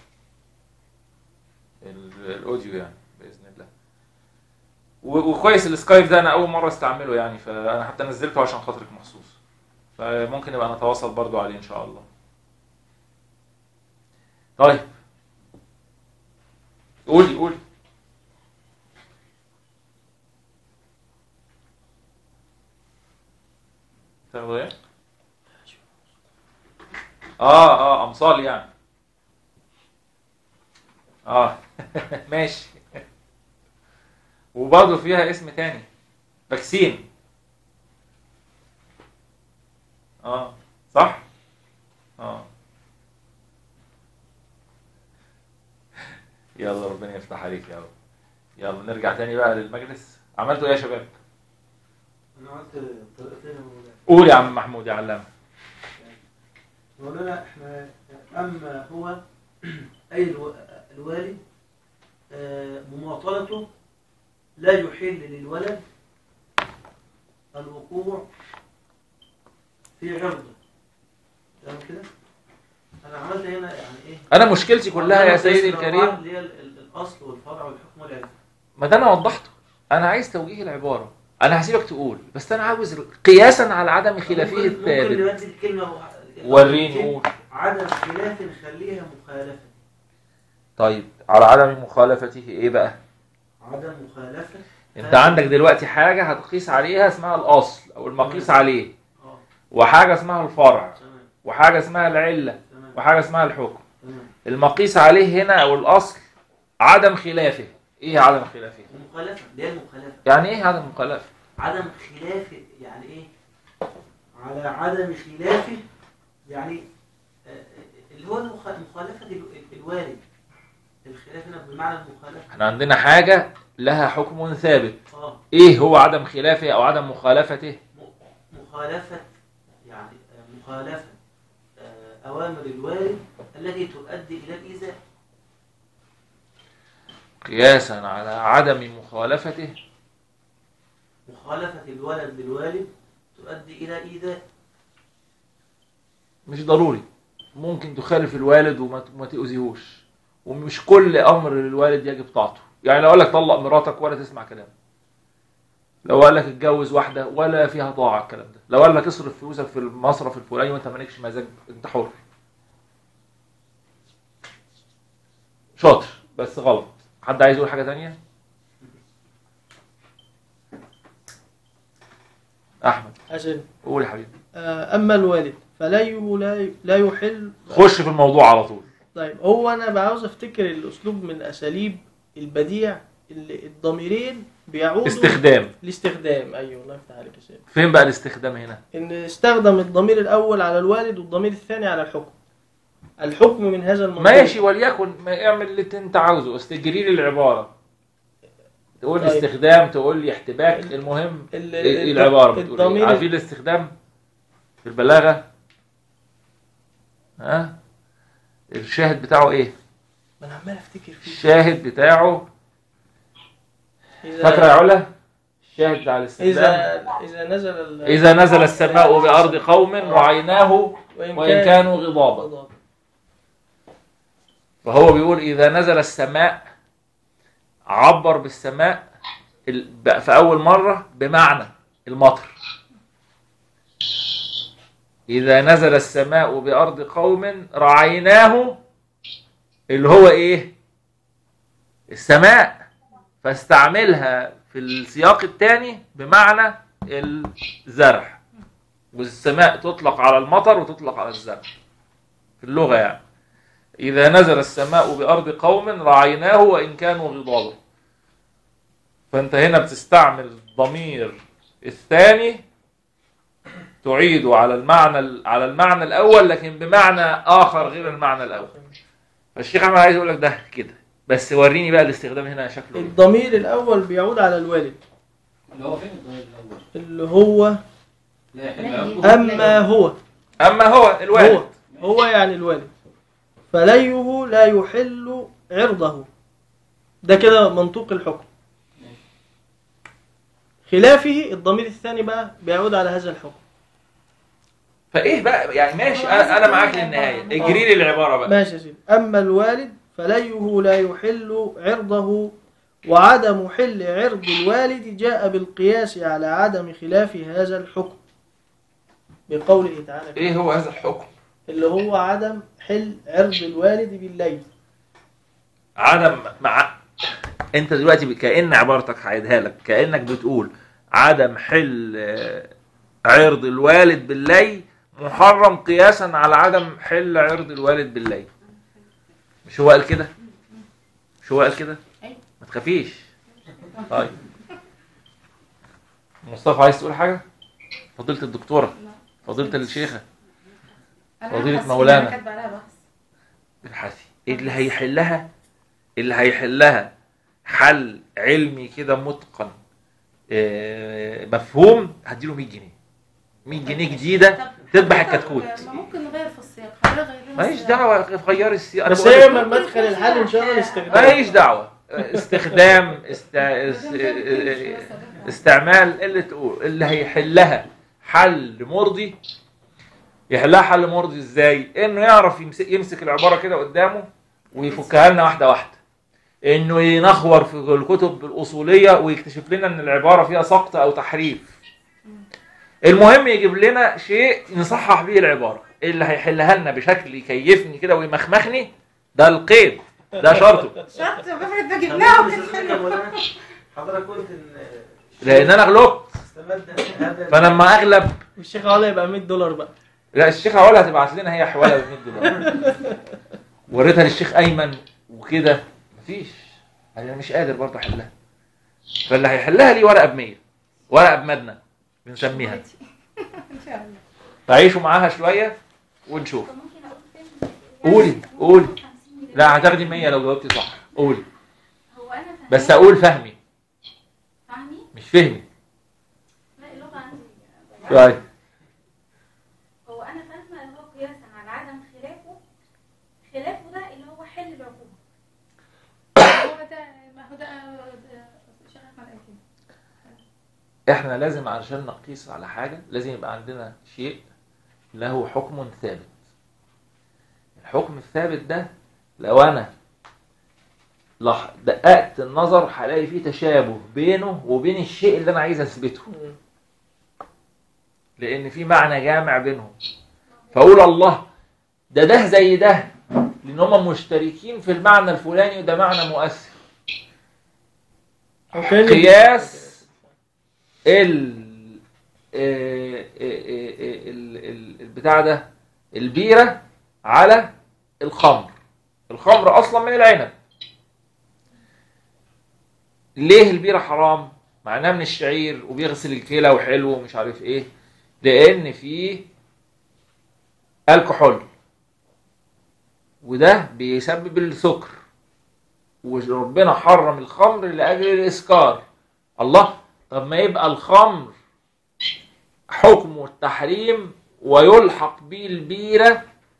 Speaker 1: ال- الاوديو يعني باذن الله و- وكويس السكايب ده انا اول مره استعمله يعني فانا حتى نزلته عشان خاطرك مخصوص فممكن نبقى نتواصل برضو عليه ان شاء الله طيب قولي قولي تاخدوا ايه؟ اه اه امصال يعني اه ماشي وبرضه فيها اسم تاني فاكسين اه صح اه يلا ربنا يفتح عليك يا رب يلا نرجع تاني بقى للمجلس عملتوا ايه يا شباب
Speaker 3: انا عملت طريقتين يا مولانا
Speaker 1: قول يا عم محمود يا علام
Speaker 3: مولانا احنا اما هو اي الو- الوالد آه، مماطلته لا يحل للولد الوقوع في عرضه تمام كده انا عملت هنا يعني ايه
Speaker 1: انا مشكلتي كلها يا سيدي
Speaker 3: الأربعة
Speaker 1: الكريم
Speaker 3: اللي هي ال- ال- الاصل والفرع والحكم والعلم
Speaker 1: ما ده انا وضحته انا عايز توجيه العباره انا هسيبك تقول بس انا عاوز قياسا على عدم خلافيه
Speaker 3: ممكن- ممكن
Speaker 1: الثابت
Speaker 3: نبدل الكلمه وح-
Speaker 1: وريني قول
Speaker 3: عدم خلاف نخليها مخالفه
Speaker 1: طيب على عدم مخالفته ايه بقى
Speaker 3: عدم مخالفه
Speaker 1: انت عندك دلوقتي حاجه هتقيس عليها اسمها الاصل او المقيس عليه
Speaker 3: اه
Speaker 1: وحاجه اسمها الفرع
Speaker 3: تمام
Speaker 1: وحاجه اسمها العله
Speaker 3: تمام
Speaker 1: وحاجه اسمها الحكم
Speaker 3: تمام
Speaker 1: المقيس عليه هنا او الاصل عدم خلافه ايه عدم خلافه
Speaker 3: المخالفه اللي هي المخالفه
Speaker 1: يعني ايه عدم مخالفه
Speaker 3: عدم خلاف يعني ايه على عدم خلافه يعني آه، آه، اللي هو المخ- مخالفه ال- الوالد الخلاف هنا بمعنى المخالفه
Speaker 1: احنا عندنا حاجه لها حكم ثابت
Speaker 3: اه
Speaker 1: ايه هو عدم خلافه او عدم مخالفته
Speaker 3: م- مخالفه يعني آه، مخالفه آه، اوامر الوالد التي تؤدي الى الايذاء
Speaker 1: قياسا على عدم مخالفته
Speaker 3: مخالفه الولد للوالد تؤدي الى ايذاء
Speaker 1: مش ضروري ممكن تخالف الوالد وما ت- وما تؤذيهوش ومش كل امر للوالد يجب طاعته يعني لو قال لك طلق مراتك ولا تسمع كلامه لو قال لك اتجوز واحده ولا فيها طاعه الكلام ده لو قال لك اصرف فلوسك في المصرف الفلاني وانت مالكش مزاج انت حر شاطر بس غلط حد عايز يقول حاجه تانية احمد
Speaker 3: عشان
Speaker 1: قول يا حبيبي
Speaker 3: آه، اما الوالد فليه لا لا يحل
Speaker 1: خش في الموضوع على طول
Speaker 3: طيب هو انا عاوز افتكر الاسلوب من اساليب البديع اللي الضميرين بيعودوا
Speaker 1: استخدام
Speaker 3: الاستخدام ايوه الله يفتح عليك يا سيدي
Speaker 1: فين بقى الاستخدام هنا
Speaker 3: ان استخدم الضمير الاول على الوالد والضمير الثاني على الحكم الحكم من هذا المنظور
Speaker 1: ماشي وليكن ما اعمل اللي انت عاوزه استجري لي العباره تقول لي
Speaker 3: طيب.
Speaker 1: استخدام تقول لي احتباك المهم
Speaker 3: ال-
Speaker 1: ايه
Speaker 3: ال-
Speaker 1: العباره بتقول ايه
Speaker 3: الضمير
Speaker 1: عارفين الاستخدام في البلاغه ها الشاهد بتاعه ايه
Speaker 3: ما انا عمال افتكر فيه
Speaker 1: الشاهد بتاعه
Speaker 3: إذا
Speaker 1: فاكره يا علا الشاهد بتاع الاستخدام
Speaker 3: اذا اذا نزل ال-
Speaker 1: اذا نزل السماء بارض قوم وعيناه وان كانوا غضابا
Speaker 3: غضب.
Speaker 1: فهو بيقول إذا نزل السماء عبر بالسماء ال- بقى في أول مرة بمعنى المطر إذا نزل السماء بأرض قوم رعيناه اللي هو إيه السماء فاستعملها في السياق الثاني بمعنى الزرع والسماء تطلق على المطر وتطلق على الزرع في اللغة يعني إذا نزل السماء بأرض قوم رعيناه وإن كانوا غضابا فأنت هنا بتستعمل ضمير الثاني تعيد على المعنى على المعنى الأول لكن بمعنى آخر غير المعنى الأول فالشيخ أحمد عايز يقول لك ده كده بس وريني بقى الاستخدام هنا شكله إيه.
Speaker 3: الضمير الاول بيعود على الوالد
Speaker 7: اللي هو فين الضمير الاول؟
Speaker 3: اللي هو
Speaker 7: لا يحل عقده.
Speaker 3: اما هو
Speaker 1: أما هو الوالد
Speaker 3: هو هو يعني الوالد فليه لا يحل عرضه ده كده منطوق الحكم خلافه الضمير الثاني بقى بيعود على هذا الحكم
Speaker 1: فإيه بقى يعني ماشي أنا أنا معاك للنهاية اجري لي العبارة بقى
Speaker 3: ماشي يا سيدي أما الوالد فليه لا يحل عرضه وعدم حل عرض الوالد جاء بالقياس على عدم خلاف هذا الحكم بقوله تعالى
Speaker 1: إيه هو هذا الحكم
Speaker 3: اللي هو عدم حل عرض الوالد بالليل
Speaker 1: عدم مع انت دلوقتي كأن عبارتك هعيدها لك كأنك بتقول عدم حل آه، عرض الوالد بالليل محرم قياسا على عدم حل عرض الوالد بالليل مش هو قال كده مش هو قال كده
Speaker 6: أيوة.
Speaker 1: ما تخافيش طيب مصطفى عايز تقول حاجة فضيلة الدكتورة فضيله الشيخه
Speaker 6: أنا
Speaker 1: فضيلة
Speaker 6: حاسة إن
Speaker 1: مولانا.
Speaker 6: أنا كاتبة عليها بحث
Speaker 1: ابحثي اللي هيحلها اللي هيحلها حل علمي كده متقن آه، مفهوم هديله 100 جنيه 100 جنيه جديده
Speaker 6: طب
Speaker 1: تذبح
Speaker 6: حضرتك
Speaker 1: الكتكوت
Speaker 6: ما ممكن نغير في السياق حضرتك غير لنا
Speaker 1: ماليش
Speaker 6: السياق.
Speaker 1: دعوه غيري السياق انا
Speaker 3: بس
Speaker 1: بقول
Speaker 3: هي
Speaker 1: لك-
Speaker 3: مدخل الحل ان شاء الله الاستخدام
Speaker 1: ماليش دعوه استخدام است... است... استعمال اللي تقول اللي هيحلها حل مرضي يحلها حل مرضي ازاي انه يعرف يمسك, يمسك العباره كده قدامه ويفكها لنا واحده واحده انه ينخور في الكتب الاصوليه ويكتشف لنا ان العباره فيها سقط او تحريف المهم يجيب لنا شيء نصحح بيه العباره اللي هيحلها لنا بشكل يكيفني كده ويمخمخني ده القيد ده شرطه
Speaker 6: شرط بفرض ده جبناه وكده
Speaker 3: حضرتك قلت ان
Speaker 1: لان انا غلطت
Speaker 3: استمد هذا
Speaker 1: فلما اغلب
Speaker 3: الشيخ علا يبقى 100 دولار بقى
Speaker 1: لا الشيخ علا هتبعت لنا هي حواله ب 100 دولار وريتها للشيخ ايمن وكده مفيش انا مش قادر برضه احلها فاللي هيحلها لي ورقه ب 100 ورقه بمدنه بنسميها
Speaker 6: ان شاء الله
Speaker 1: تعيشوا معاها شويه ونشوف
Speaker 4: طب ممكن اقول فين
Speaker 1: قولي قولي
Speaker 4: 50 مليون.
Speaker 1: لا هتاخدي 100 لو جاوبتي صح قولي
Speaker 4: هو انا فاهمة-
Speaker 1: بس اقول فهمي
Speaker 4: فاهمي
Speaker 1: مش فهمي
Speaker 4: لا اللغه عندي
Speaker 1: طيب
Speaker 4: هو انا فاهمه ان هو قياسا على عدم خلافه خلافه ده اللي هو حل العقوبه
Speaker 6: هو ده ما هو ده ده- شيخ احمد قال كده
Speaker 1: احنا لازم علشان نقيس على حاجة لازم يبقى عندنا شيء له حكم ثابت الحكم الثابت ده لو انا لح- دققت النظر هلاقي فيه تشابه بينه وبين الشيء اللي انا عايز اثبته لان في معنى جامع بينهم فاقول الله ده ده زي ده لان هم مشتركين في المعنى الفلاني وده معنى مؤثر
Speaker 3: وكان-
Speaker 1: قياس ال آه، آه، آه، ال- ال- البتاع ده البيرة على الخمر الخمر أصلا من العنب ليه البيرة حرام؟ معناها من الشعير وبيغسل الكلى وحلو ومش عارف ايه لأن فيه الكحول وده بيسبب السكر وربنا حرم الخمر لأجل الإسكار الله طب ما يبقى الخمر حكمه التحريم ويلحق به البيرة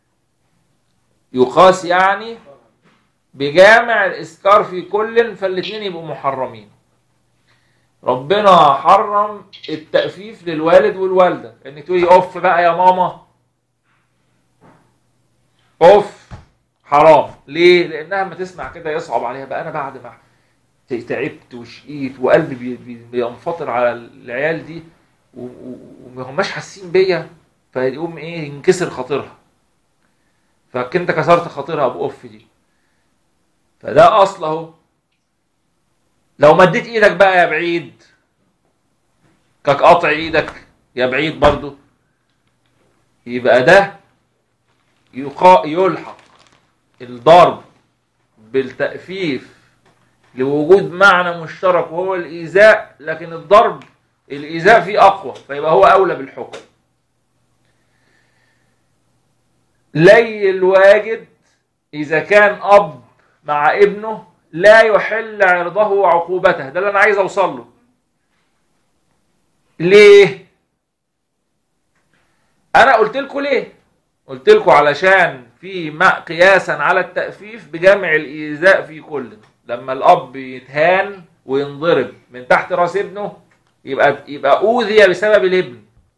Speaker 1: يقاس يعني بجامع الإسكار في كل فالاتنين يبقوا محرمين ربنا حرم التأفيف للوالد والوالدة انك تقولي اوف بقى يا ماما اوف حرام ليه لانها ما تسمع كده يصعب عليها بقى انا بعد ما تعبت وشقيت وقلبي بي- بي- بينفطر على العيال دي و- و- وما هماش حاسين بيا فيقوم ايه ينكسر خاطرها فكنت كسرت خاطرها باوف دي فده اصل اهو لو مديت ايدك بقى يا بعيد كك قاطع ايدك يا بعيد برضو يبقى ده يقا يلحق الضرب بالتأفيف لوجود معنى مشترك وهو الإيذاء لكن الضرب الإيذاء فيه أقوى فيبقى هو أولى بالحكم لي الواجد إذا كان أب مع ابنه لا يحل عرضه وعقوبته ده اللي أنا عايز أوصل له ليه؟ أنا قلت لكم ليه؟ قلت لكم علشان في ما قياسا على التأفيف بجمع الإيذاء في كل لما الأب يتهان وينضرب من تحت راس ابنه يبقى يبقى أوذي بسبب الابن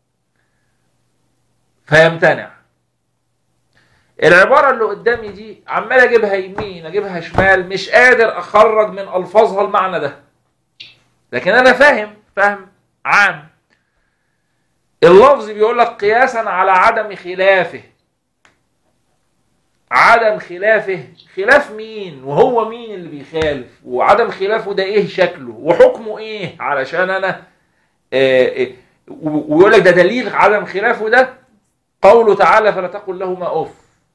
Speaker 1: فيمتنع العبارة اللي قدامي دي عمال أجيبها يمين أجيبها شمال مش قادر أخرج من ألفاظها المعنى ده لكن أنا فاهم فهم عام اللفظ بيقول لك قياسا على عدم خلافه عدم خلافه خلاف مين وهو مين اللي بيخالف وعدم خلافه ده ايه شكله وحكمه ايه علشان انا آه، آه، و- ويقول لك ده دليل عدم خلافه ده قوله تعالى فلا تقل لهما اوف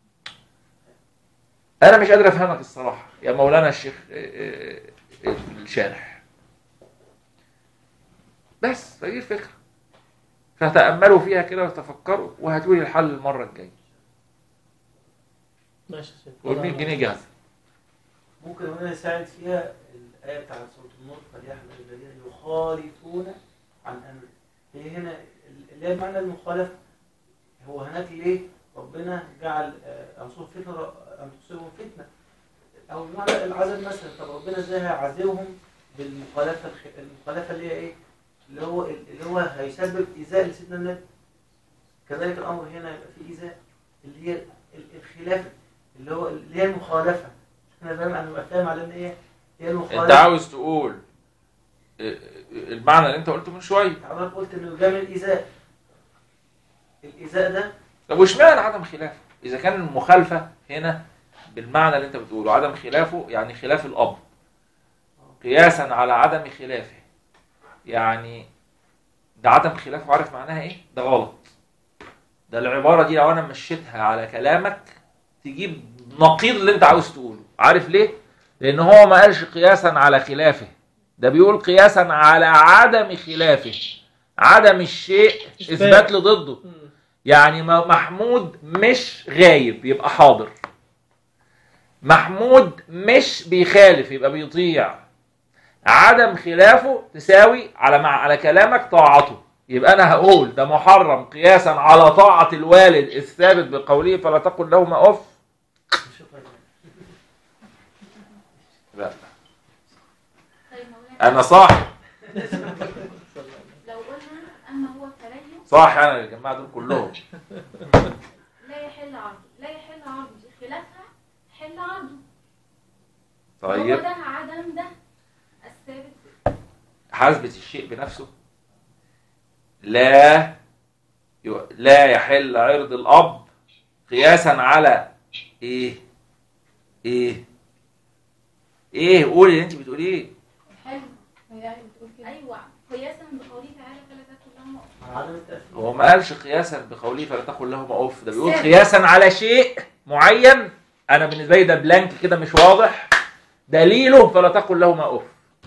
Speaker 1: انا مش قادر افهمك الصراحه يا مولانا الشيخ آه، آه، الشارح بس فدي الفكره فتأملوا فيها كده وتفكروا وهاتوا لي الحل المرة الجاية
Speaker 3: ماشي يا سيدي
Speaker 1: وال 100 جنيه جاهزة
Speaker 8: ممكن هنا يساعد فيها الآية بتاعت سورة النور فليحمل الذين يخالفون عن أمره هي هنا اللي هي معنى المخالفة هو هناك ليه ربنا جعل آه، أنصر فتنة ر- أن تصيبهم فتنة أو معنى العذاب مثلا طب ربنا إزاي هيعذبهم بالمخالفة الخ- المخالفة اللي هي إيه؟ اللي هو اللي هو هيسبب إيذاء لسيدنا النبي كذلك الأمر هنا يبقى فيه إيذاء اللي هي ال- الخلاف اللي هو اللي هي المخالفة انا فاهم انا ببقى فاهم على ان هي هي المخالفه
Speaker 1: انت عاوز تقول اه، المعنى اللي انت قلته من شوية
Speaker 8: حضرتك قلت انه جاء من الايذاء الايذاء ده
Speaker 1: طب واشمعنى عدم خلافه؟ إذا كان المخالفة هنا بالمعنى اللي أنت بتقوله عدم خلافه يعني خلاف الأب قياسا على عدم خلافه يعني ده عدم خلافه عارف معناها إيه؟ ده غلط ده العبارة دي لو أنا مشيتها على كلامك تجيب نقيض اللي أنت عاوز تقوله عارف ليه؟ لأن هو ما قالش قياسا على خلافه ده بيقول قياسا على عدم خلافه عدم الشيء
Speaker 3: مش
Speaker 1: إثبات لضده
Speaker 3: مم.
Speaker 1: يعني م- محمود مش غايب يبقى حاضر محمود مش بيخالف يبقى بيطيع عدم خلافه تساوي على مع على كلامك طاعته يبقى انا هقول ده محرم قياسا على طاعة الوالد الثابت بقوله فلا تقل لهما اف لا
Speaker 4: طيب مولانا
Speaker 1: انا صح
Speaker 4: لو قلنا اما هو التريث
Speaker 1: صح انا الجماعة دول كلهم
Speaker 4: لا يحل عرضه لا يحل عرضه خلافها حل عرضه هو
Speaker 1: طيب
Speaker 4: ده عدم ده الثابت
Speaker 1: حسبة الشيء بنفسه لا يو- لا يحل عرض الأب قياسا على إيه إيه إيه قولي اللي أنت بتقوليه
Speaker 6: حلو هي بتقول كده
Speaker 4: ايوه قياسا بقوله تعالى فلا تكن لهم
Speaker 8: عدم التأثير
Speaker 1: هو ما قالش قياسا بقوله فلا تقل لهما أوف ده بيقول قياسا على شيء معين أنا بالنسبة لي ده بلانك كده مش واضح دليله فلا تقل لهما أوف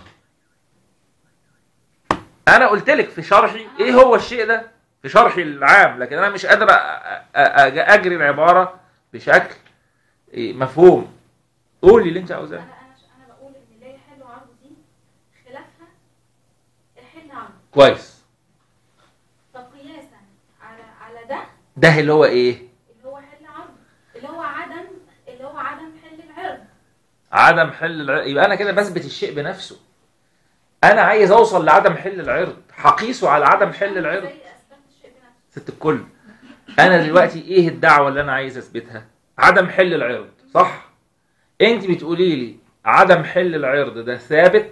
Speaker 1: أنا قلت لك في شرحي إيه هو الشيء ده في شرحي العام لكن أنا مش قادر أ- أ- أ- أجري العبارة بشكل إيه، مفهوم قولي اللي أنت عاوزاه
Speaker 4: انا انا انا بقول ان لا يحل عرضه دي خلافها يحل عرضه
Speaker 1: كويس
Speaker 4: فقياسا على على ده
Speaker 1: ده اللي هو إيه
Speaker 4: اللي هو حل عرض اللي هو عدم اللي هو عدم حل العرض
Speaker 1: عدم حل العرض يبقى انا كده بثبت الشيء بنفسه انا عايز اوصل لعدم حل العرض هقيسه على عدم حل العرض
Speaker 4: زي اثبات الشيء بنفسه
Speaker 1: ست الكل انا دلوقتي ايه الدعوه اللي انا عايز اثبتها عدم حل العرض صح انت بتقولي لي عدم حل العرض ده ثابت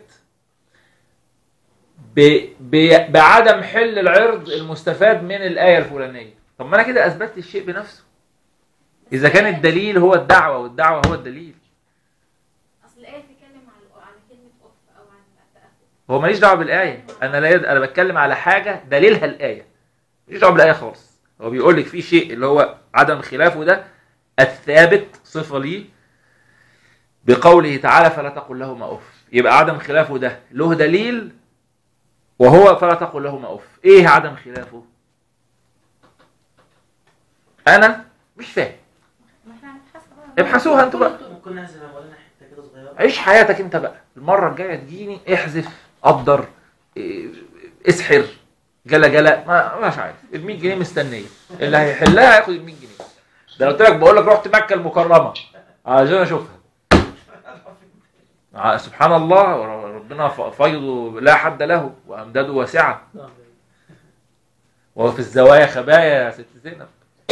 Speaker 1: ب... ب... بعدم حل العرض المستفاد من الايه الفلانيه طب ما انا كده اثبتت الشيء بنفسه اذا كان الدليل هو الدعوه والدعوه هو الدليل
Speaker 4: اصل الايه بتتكلم على على كلمه اف او عن التاخر
Speaker 1: هو ماليش دعوه بالايه انا لا يد... انا بتكلم على حاجه دليلها الايه ماليش دعوه بالايه خالص هو بيقول لك في شيء اللي هو عدم خلافه ده الثابت صفه ليه بقوله تعالى فلا تقل لهما اف يبقى عدم خلافه ده له دليل وهو فلا تقل لهما اف ايه عدم خلافه انا مش فاهم
Speaker 6: ما احنا هنبحث بقى.
Speaker 1: ابحثوها انتوا بقى
Speaker 8: ممكن نحذف اولا حته كده صغيره
Speaker 1: عيش حياتك انت بقى المره الجايه تجيني احذف قدر إيه، اسحر جلا جلا ما مش عارف ال 100 جنيه مستنيه اللي هيحلها هياخد ال 100 جنيه ده أنا قلت لك بقول لك رحت مكه المكرمه عشان اشوفها ع- سبحان الله ور- ربنا ف- فيضه لا حد له وامداده واسعه
Speaker 3: نعم.
Speaker 1: وفي الزوايا خبايا يا ست زينب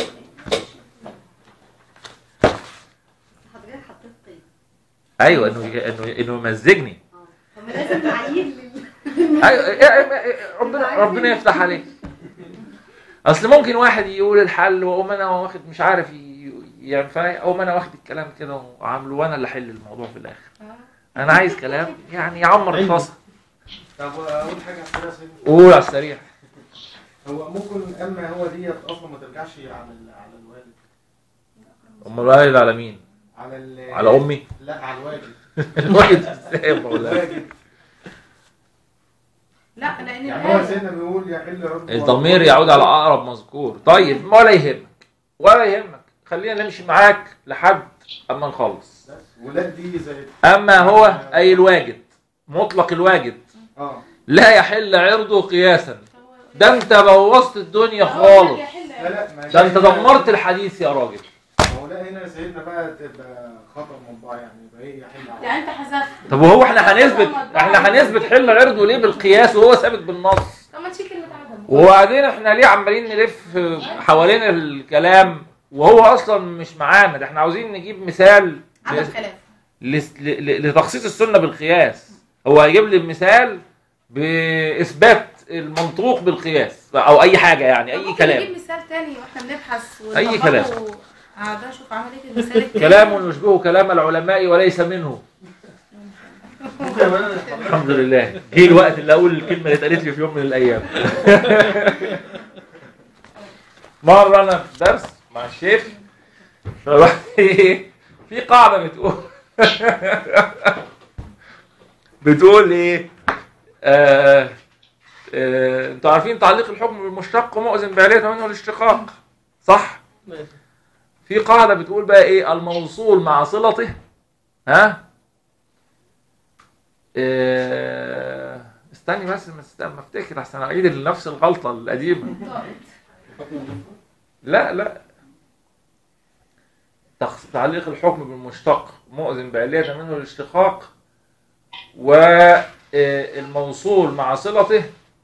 Speaker 9: حضرتك حطيت قيد
Speaker 1: ايوه انه انه انه يمزجني
Speaker 9: طب ما لازم معايير لل
Speaker 1: ايوه إيه- إيه- إيه- ربنا ربنا يفتح عليك اصل ممكن واحد يقول الحل واقوم انا واخد مش عارف ي- يعني فا- اقوم انا واخد الكلام كده وعامله وانا اللي احل الموضوع في الاخر انا عايز كلام يعني يعمر الفصل
Speaker 10: طب اقول حاجه على السريع يا سيدي
Speaker 1: قول على السريع
Speaker 10: هو ممكن اما هو ديت اصلا ما ترجعش على ال- على الوالد
Speaker 1: امال الوالد على مين؟
Speaker 10: على ال-
Speaker 1: على امي
Speaker 10: لا على الواجب
Speaker 1: الوالد ازاي يا مولانا؟
Speaker 10: الواجب
Speaker 6: لا لان
Speaker 10: يعني هو
Speaker 6: الآية-
Speaker 10: سيدنا بيقول يحل رب
Speaker 1: الضمير يعود على اقرب مذكور طيب ولا يهمك ولا يهمك خلينا نمشي معاك لحد اما نخلص
Speaker 10: ولاد دي زي
Speaker 1: اما هو اي الواجد مطلق الواجد
Speaker 10: اه
Speaker 1: لا يحل عرضه قياسا ده انت بوظت الدنيا
Speaker 6: هو
Speaker 1: خالص
Speaker 6: لا يحل
Speaker 10: لا لا ما
Speaker 1: ده انت دمرت الحديث يا راجل
Speaker 10: هو لا هنا سيدنا بقى تبقى خطر مطبع يعني يبقى ايه يحل على-
Speaker 6: يعني انت حذفت
Speaker 1: طب وهو احنا هنثبت احنا هنثبت حل عرضه ليه بالقياس وهو ثابت بالنص
Speaker 6: طب ما تشيل كلمة عدم
Speaker 1: وبعدين احنا ليه عمالين نلف حوالين الكلام وهو اصلا مش معانا ده احنا عاوزين نجيب مثال
Speaker 6: عدم خلاف
Speaker 1: لس- ل- ل- لتخصيص السنه بالقياس هو هيجيب لي مثال باثبات المنطوق بالقياس او اي حاجه يعني اي
Speaker 6: ممكن
Speaker 1: كلام
Speaker 6: نجيب مثال تاني واحنا بنبحث
Speaker 1: أي
Speaker 6: ونطبقه
Speaker 1: كلام.
Speaker 6: عادة اشوف عملية المثال التاني.
Speaker 1: كلام يشبه كلام العلماء وليس منه
Speaker 8: ممكن يا مولانا
Speaker 1: الحمد لله جه الوقت اللي اقول الكلمه اللي اتقالت لي في يوم من الايام مره انا في درس مع الشيخ فرحت ايه في قاعده بتقول بتقول ايه آه آه انتوا عارفين تعليق الحكم بالمشتق مؤذن بعليه منه الاشتقاق صح
Speaker 3: ماشي.
Speaker 1: في قاعده بتقول بقى ايه الموصول مع صلته ها آه، استني بس ما است- ما افتكر احسن اعيد نفس الغلطه القديمه لا لا تخص- تعليق الحكم بالمشتق مؤذن بعلية منه الاشتقاق والموصول مع صلته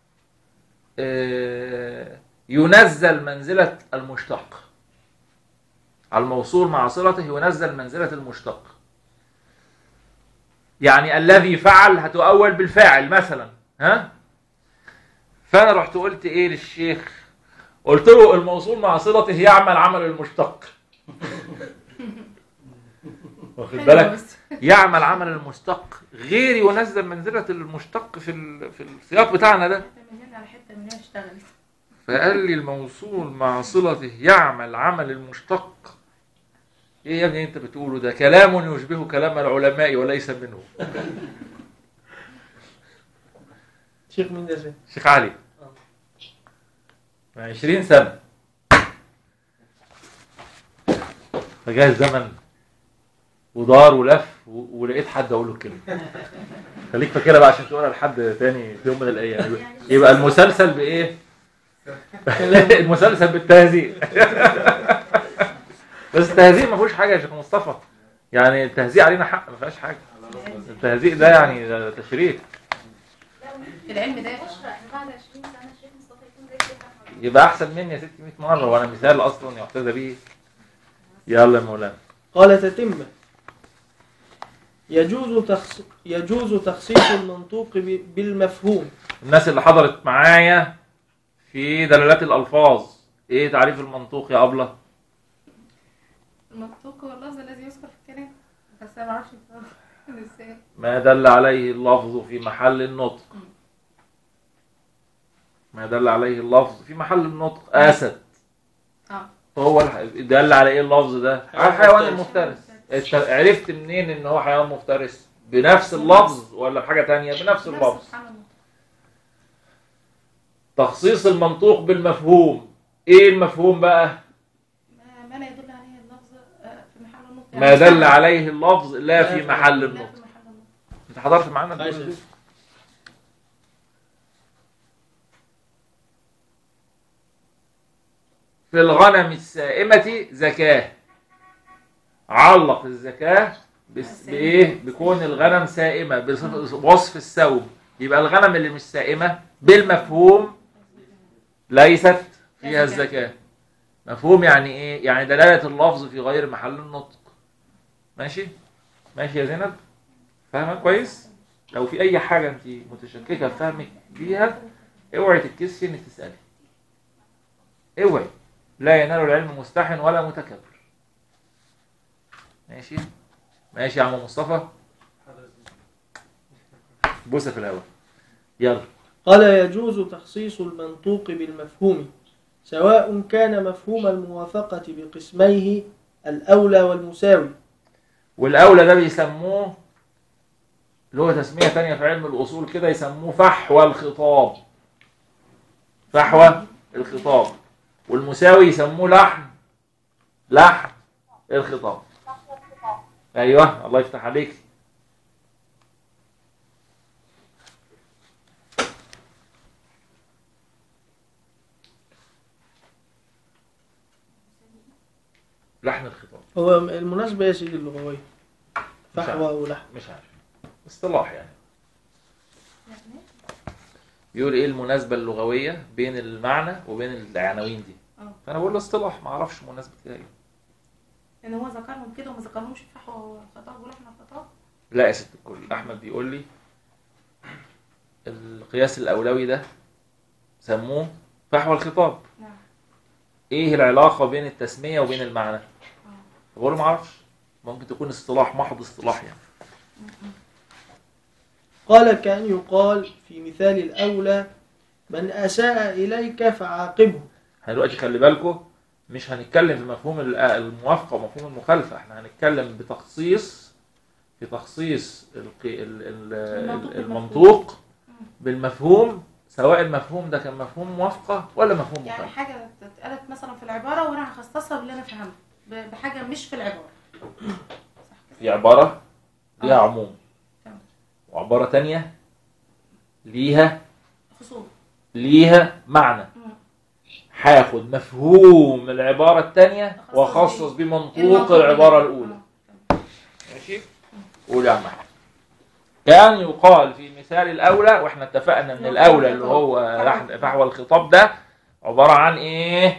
Speaker 1: آه، ينزل منزلة المشتق الموصول مع صلته ينزل منزلة المشتق يعني الذي فعل هتؤول بالفاعل مثلا ها فانا رحت قلت ايه للشيخ قلت له الموصول مع صلته يعمل عمل المشتق واخد بالك يعمل عمل المشتق غير ينزل منزلة المشتق في ال- في السياق بتاعنا ده
Speaker 6: من هنا على حتة من هنا اشتغلت
Speaker 1: فقال لي الموصول مع صلته يعمل عمل المشتق ايه يا ابني انت بتقوله ده كلام يشبه كلام العلماء وليس منه
Speaker 3: شيخ مين ده شيخ؟
Speaker 1: شيخ علي من 20 سنة فجاء الزمن ودار ولف و- ولقيت حد اقول له الكلمة خليك فاكرها بقى عشان تقولها لحد تاني في يوم من الايام يبقى- يبقى المسلسل بايه؟ المسلسل بالتهزيء بس التهزيء ما فيهوش حاجة يا شيخ مصطفى يعني التهزيء علينا حق ما فيهاش حاجة التهزيء ده يعني ده تشريك
Speaker 6: العلم ده
Speaker 4: بشرى ان بعد 20 سنه الشيخ مصطفى يكون زي الشيخ احمد
Speaker 1: يبقى احسن مني يا ستي 100 مره وانا مثال اصلا يحتذى به يلا يا مولانا
Speaker 3: قال تتمة يجوز تخص... يجوز تخصيص المنطوق ب... بالمفهوم
Speaker 1: الناس اللي حضرت معايا في دلالات الالفاظ ايه تعريف المنطوق يا ابله
Speaker 6: المنطوق هو اللفظ الذي يذكر في الكلام بس انا ما اعرفش ازاي
Speaker 1: ما دل عليه اللفظ في محل النطق ما دل عليه اللفظ في محل النطق اسد
Speaker 6: اه
Speaker 1: هو الح- دل على ايه اللفظ ده على الحيوان المفترس انت عرفت منين ان هو حيوان مفترس بنفس اللفظ ولا بحاجه تانية بنفس اللفظ
Speaker 6: سبحان الله
Speaker 1: تخصيص المنطوق بالمفهوم ايه المفهوم بقى
Speaker 6: ما- ما لا يدل عليه اللفظ آه، في محل النطق
Speaker 1: ما دل عليه اللفظ لا في محل
Speaker 6: لا
Speaker 1: النطق
Speaker 6: في محل النطق
Speaker 1: انت حضرت معانا
Speaker 3: ماشي.
Speaker 1: الدروس دي في الغنم السائمة زكاة علق الزكاة بس بإيه؟ بكون الغنم سائمة بوصف السوم يبقى الغنم اللي مش سائمة بالمفهوم ليست فيها الزكاة مفهوم يعني إيه؟ يعني دلالة اللفظ في غير محل النطق ماشي؟ ماشي يا زينب؟ فاهمة كويس؟ لو في أي حاجة أنت متشككة في فهمك بيها اوعي تتكسفي إنك تسألي اوعي لا ينال العلم مستحن ولا متكبر ماشي ماشي يا عم مصطفى بوسه في الهواء يلا
Speaker 3: قال يجوز تخصيص المنطوق بالمفهوم سواء كان مفهوم الموافقة بقسميه الأولى والمساوي
Speaker 1: والاولى ده بيسموه له تسمية تانية في علم الأصول كده يسموه فحوى الخطاب فحوى الخطاب والمساوي يسموه لحن لحن الخطاب ايوه الله يفتح عليك لحن الخطاب
Speaker 3: هو المناسبة يا سيدي اللغوية
Speaker 1: مش
Speaker 3: فحوى
Speaker 1: عارف.
Speaker 3: ولحن
Speaker 1: مش عارف اصطلاح يعني يقول ايه المناسبة اللغوية بين المعنى وبين العناوين دي
Speaker 6: اه
Speaker 1: فانا بقول له اصطلاح ما اعرفش مناسبة كده ايه
Speaker 6: ان هو ذكرهم كده وما ذكرهمش فحوى خطاب ولحن خطاب
Speaker 1: لا يا ست الكل احمد بيقول لي القياس الاولوي ده سموه فحوى الخطاب
Speaker 6: نعم
Speaker 1: ايه العلاقه بين التسميه وبين المعنى
Speaker 6: اه
Speaker 1: بقول له ما اعرفش ممكن تكون اصطلاح محض اصطلاح يعني
Speaker 3: قال كأن يقال في مثال الأولى من أساء إليك فعاقبه
Speaker 1: احنا دلوقتي خلي بالكم مش هنتكلم في مفهوم ال- الموافقه ومفهوم المخالفه احنا هنتكلم بتخصيص في تخصيص القي- ال- ال-
Speaker 6: المنطوق
Speaker 1: ال- المنطوق بالمفهوم سواء المفهوم ده كان مفهوم موافقه ولا مفهوم
Speaker 6: يعني
Speaker 1: مخالفه
Speaker 6: حاجة اتقالت مثلا في العبارة وانا هخصصها باللي انا فهمته ب- بحاجة مش في العبارة صح كده؟
Speaker 1: في عباره ليها
Speaker 6: آه.
Speaker 1: عموم
Speaker 6: تمام.
Speaker 1: وعباره تانية ليها
Speaker 6: خصوص
Speaker 1: ليها معنى
Speaker 6: مم.
Speaker 1: هاخد مفهوم العباره الثانيه
Speaker 6: أخصص
Speaker 1: واخصص
Speaker 6: بيه.
Speaker 1: بيه منطوق
Speaker 6: المنطوق
Speaker 1: العباره
Speaker 6: ده.
Speaker 1: الاولى
Speaker 6: آه.
Speaker 1: ماشي قول يا عم احمد كان يقال في مثال الاولى واحنا اتفقنا ان الاولى اللي هو لحن فحوى الخطاب ده عباره عن ايه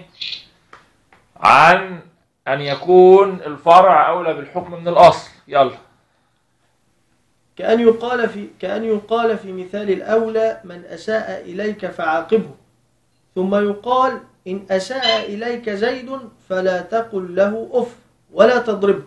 Speaker 1: عن ان يكون الفرع اولى بالحكم من الاصل يلا
Speaker 3: كأن يقال في كأن يقال في مثال الأولى من أساء إليك فعاقبه ثم يقال إن أساء إليك زيد فلا تقل له أف ولا تضربه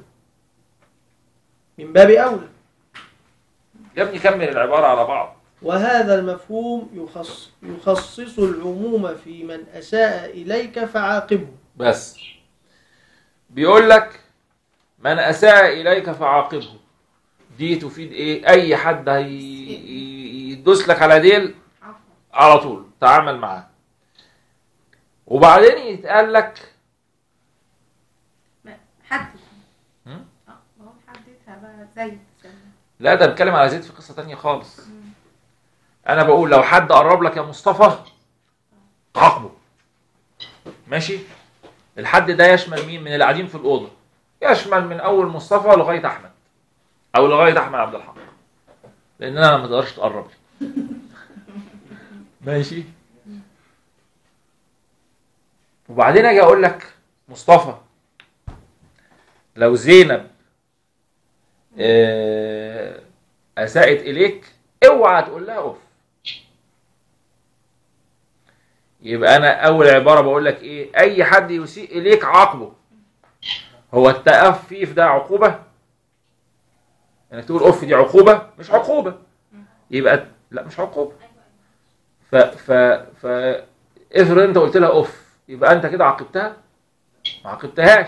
Speaker 3: من باب أولى
Speaker 1: يا ابني كمل العباره على بعض
Speaker 3: وهذا المفهوم يخص يخصص العموم في من أساء إليك فعاقبه
Speaker 1: بس بيقول لك من اساء اليك فعاقبه دي تفيد ايه اي حد هي- يدوس لك على ديل
Speaker 6: عفوا
Speaker 1: على طول تعامل معاه وبعدين يتقال لك
Speaker 6: ما- حدد
Speaker 1: هم؟
Speaker 6: اه ما هو حددها بقى زي
Speaker 1: لا ده بتكلم على زيد في قصه تانية خالص انا بقول لو حد قرب لك يا مصطفى عاقبه ماشي الحد ده يشمل مين من اللي قاعدين في الاوضه يشمل من اول مصطفى لغايه احمد او لغايه احمد عبد الحق لان انا ما تقدرش تقرب لي ماشي وبعدين اجي اقول لك مصطفى لو زينب آه، اساءت اليك اوعى تقول لها اوف يبقى انا اول عباره بقول لك ايه اي حد يسيء اليك عاقبه هو التأفيف ده عقوبه انك تقول اوف دي عقوبه مش عقوبه يبقى لا مش عقوبه ف ف ف افرض انت قلت لها اوف يبقى انت كده عاقبتها ما عاقبتهاش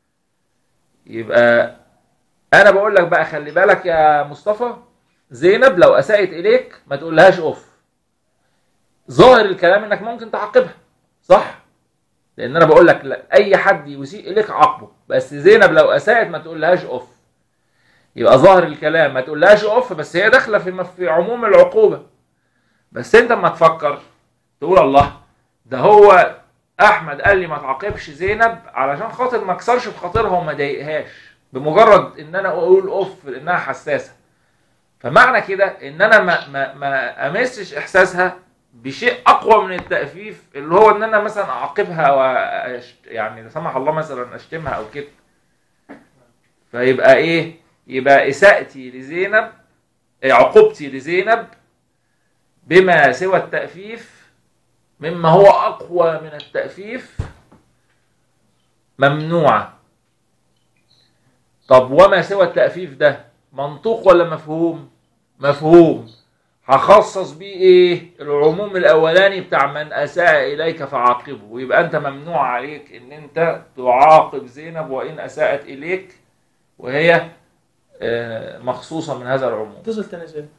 Speaker 1: يبقى انا بقول لك بقى خلي بالك يا مصطفى زينب لو اساءت اليك ما تقولهاش اوف ظاهر الكلام انك ممكن تعاقبها صح لان انا بقول لك لا اي حد يسيء اليك عاقبه بس زينب لو اساءت ما تقولهاش اوف يبقى ظاهر الكلام ما تقولهاش اوف بس هي داخله في مف- في عموم العقوبه بس انت اما تفكر تقول الله ده هو احمد قال لي ما تعاقبش زينب علشان خاطر ما اكسرش في خاطرها وما ضايقهاش بمجرد ان انا اقول اوف لانها حساسه فمعنى كده ان انا ما ما ما امسش احساسها بشيء اقوى من التأفيف اللي هو ان انا مثلا اعاقبها او أشت... يعني لا سمح الله مثلا اشتمها او كده فيبقى ايه يبقى اساءتي لزينب إيه، عقوبتي لزينب بما سوى التأفيف مما هو اقوى من التأفيف ممنوعه طب وما سوى التأفيف ده منطوق ولا مفهوم مفهوم هخصص بيه ايه العموم الاولاني بتاع من اساء اليك فعاقبه ويبقى انت ممنوع عليك ان انت تعاقب زينب وان اساءت اليك وهي آه، مخصوصة من هذا العموم
Speaker 3: اتصل تاني زي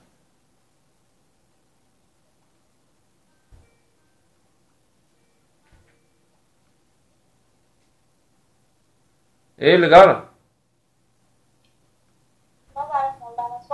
Speaker 1: ايه اللي جرى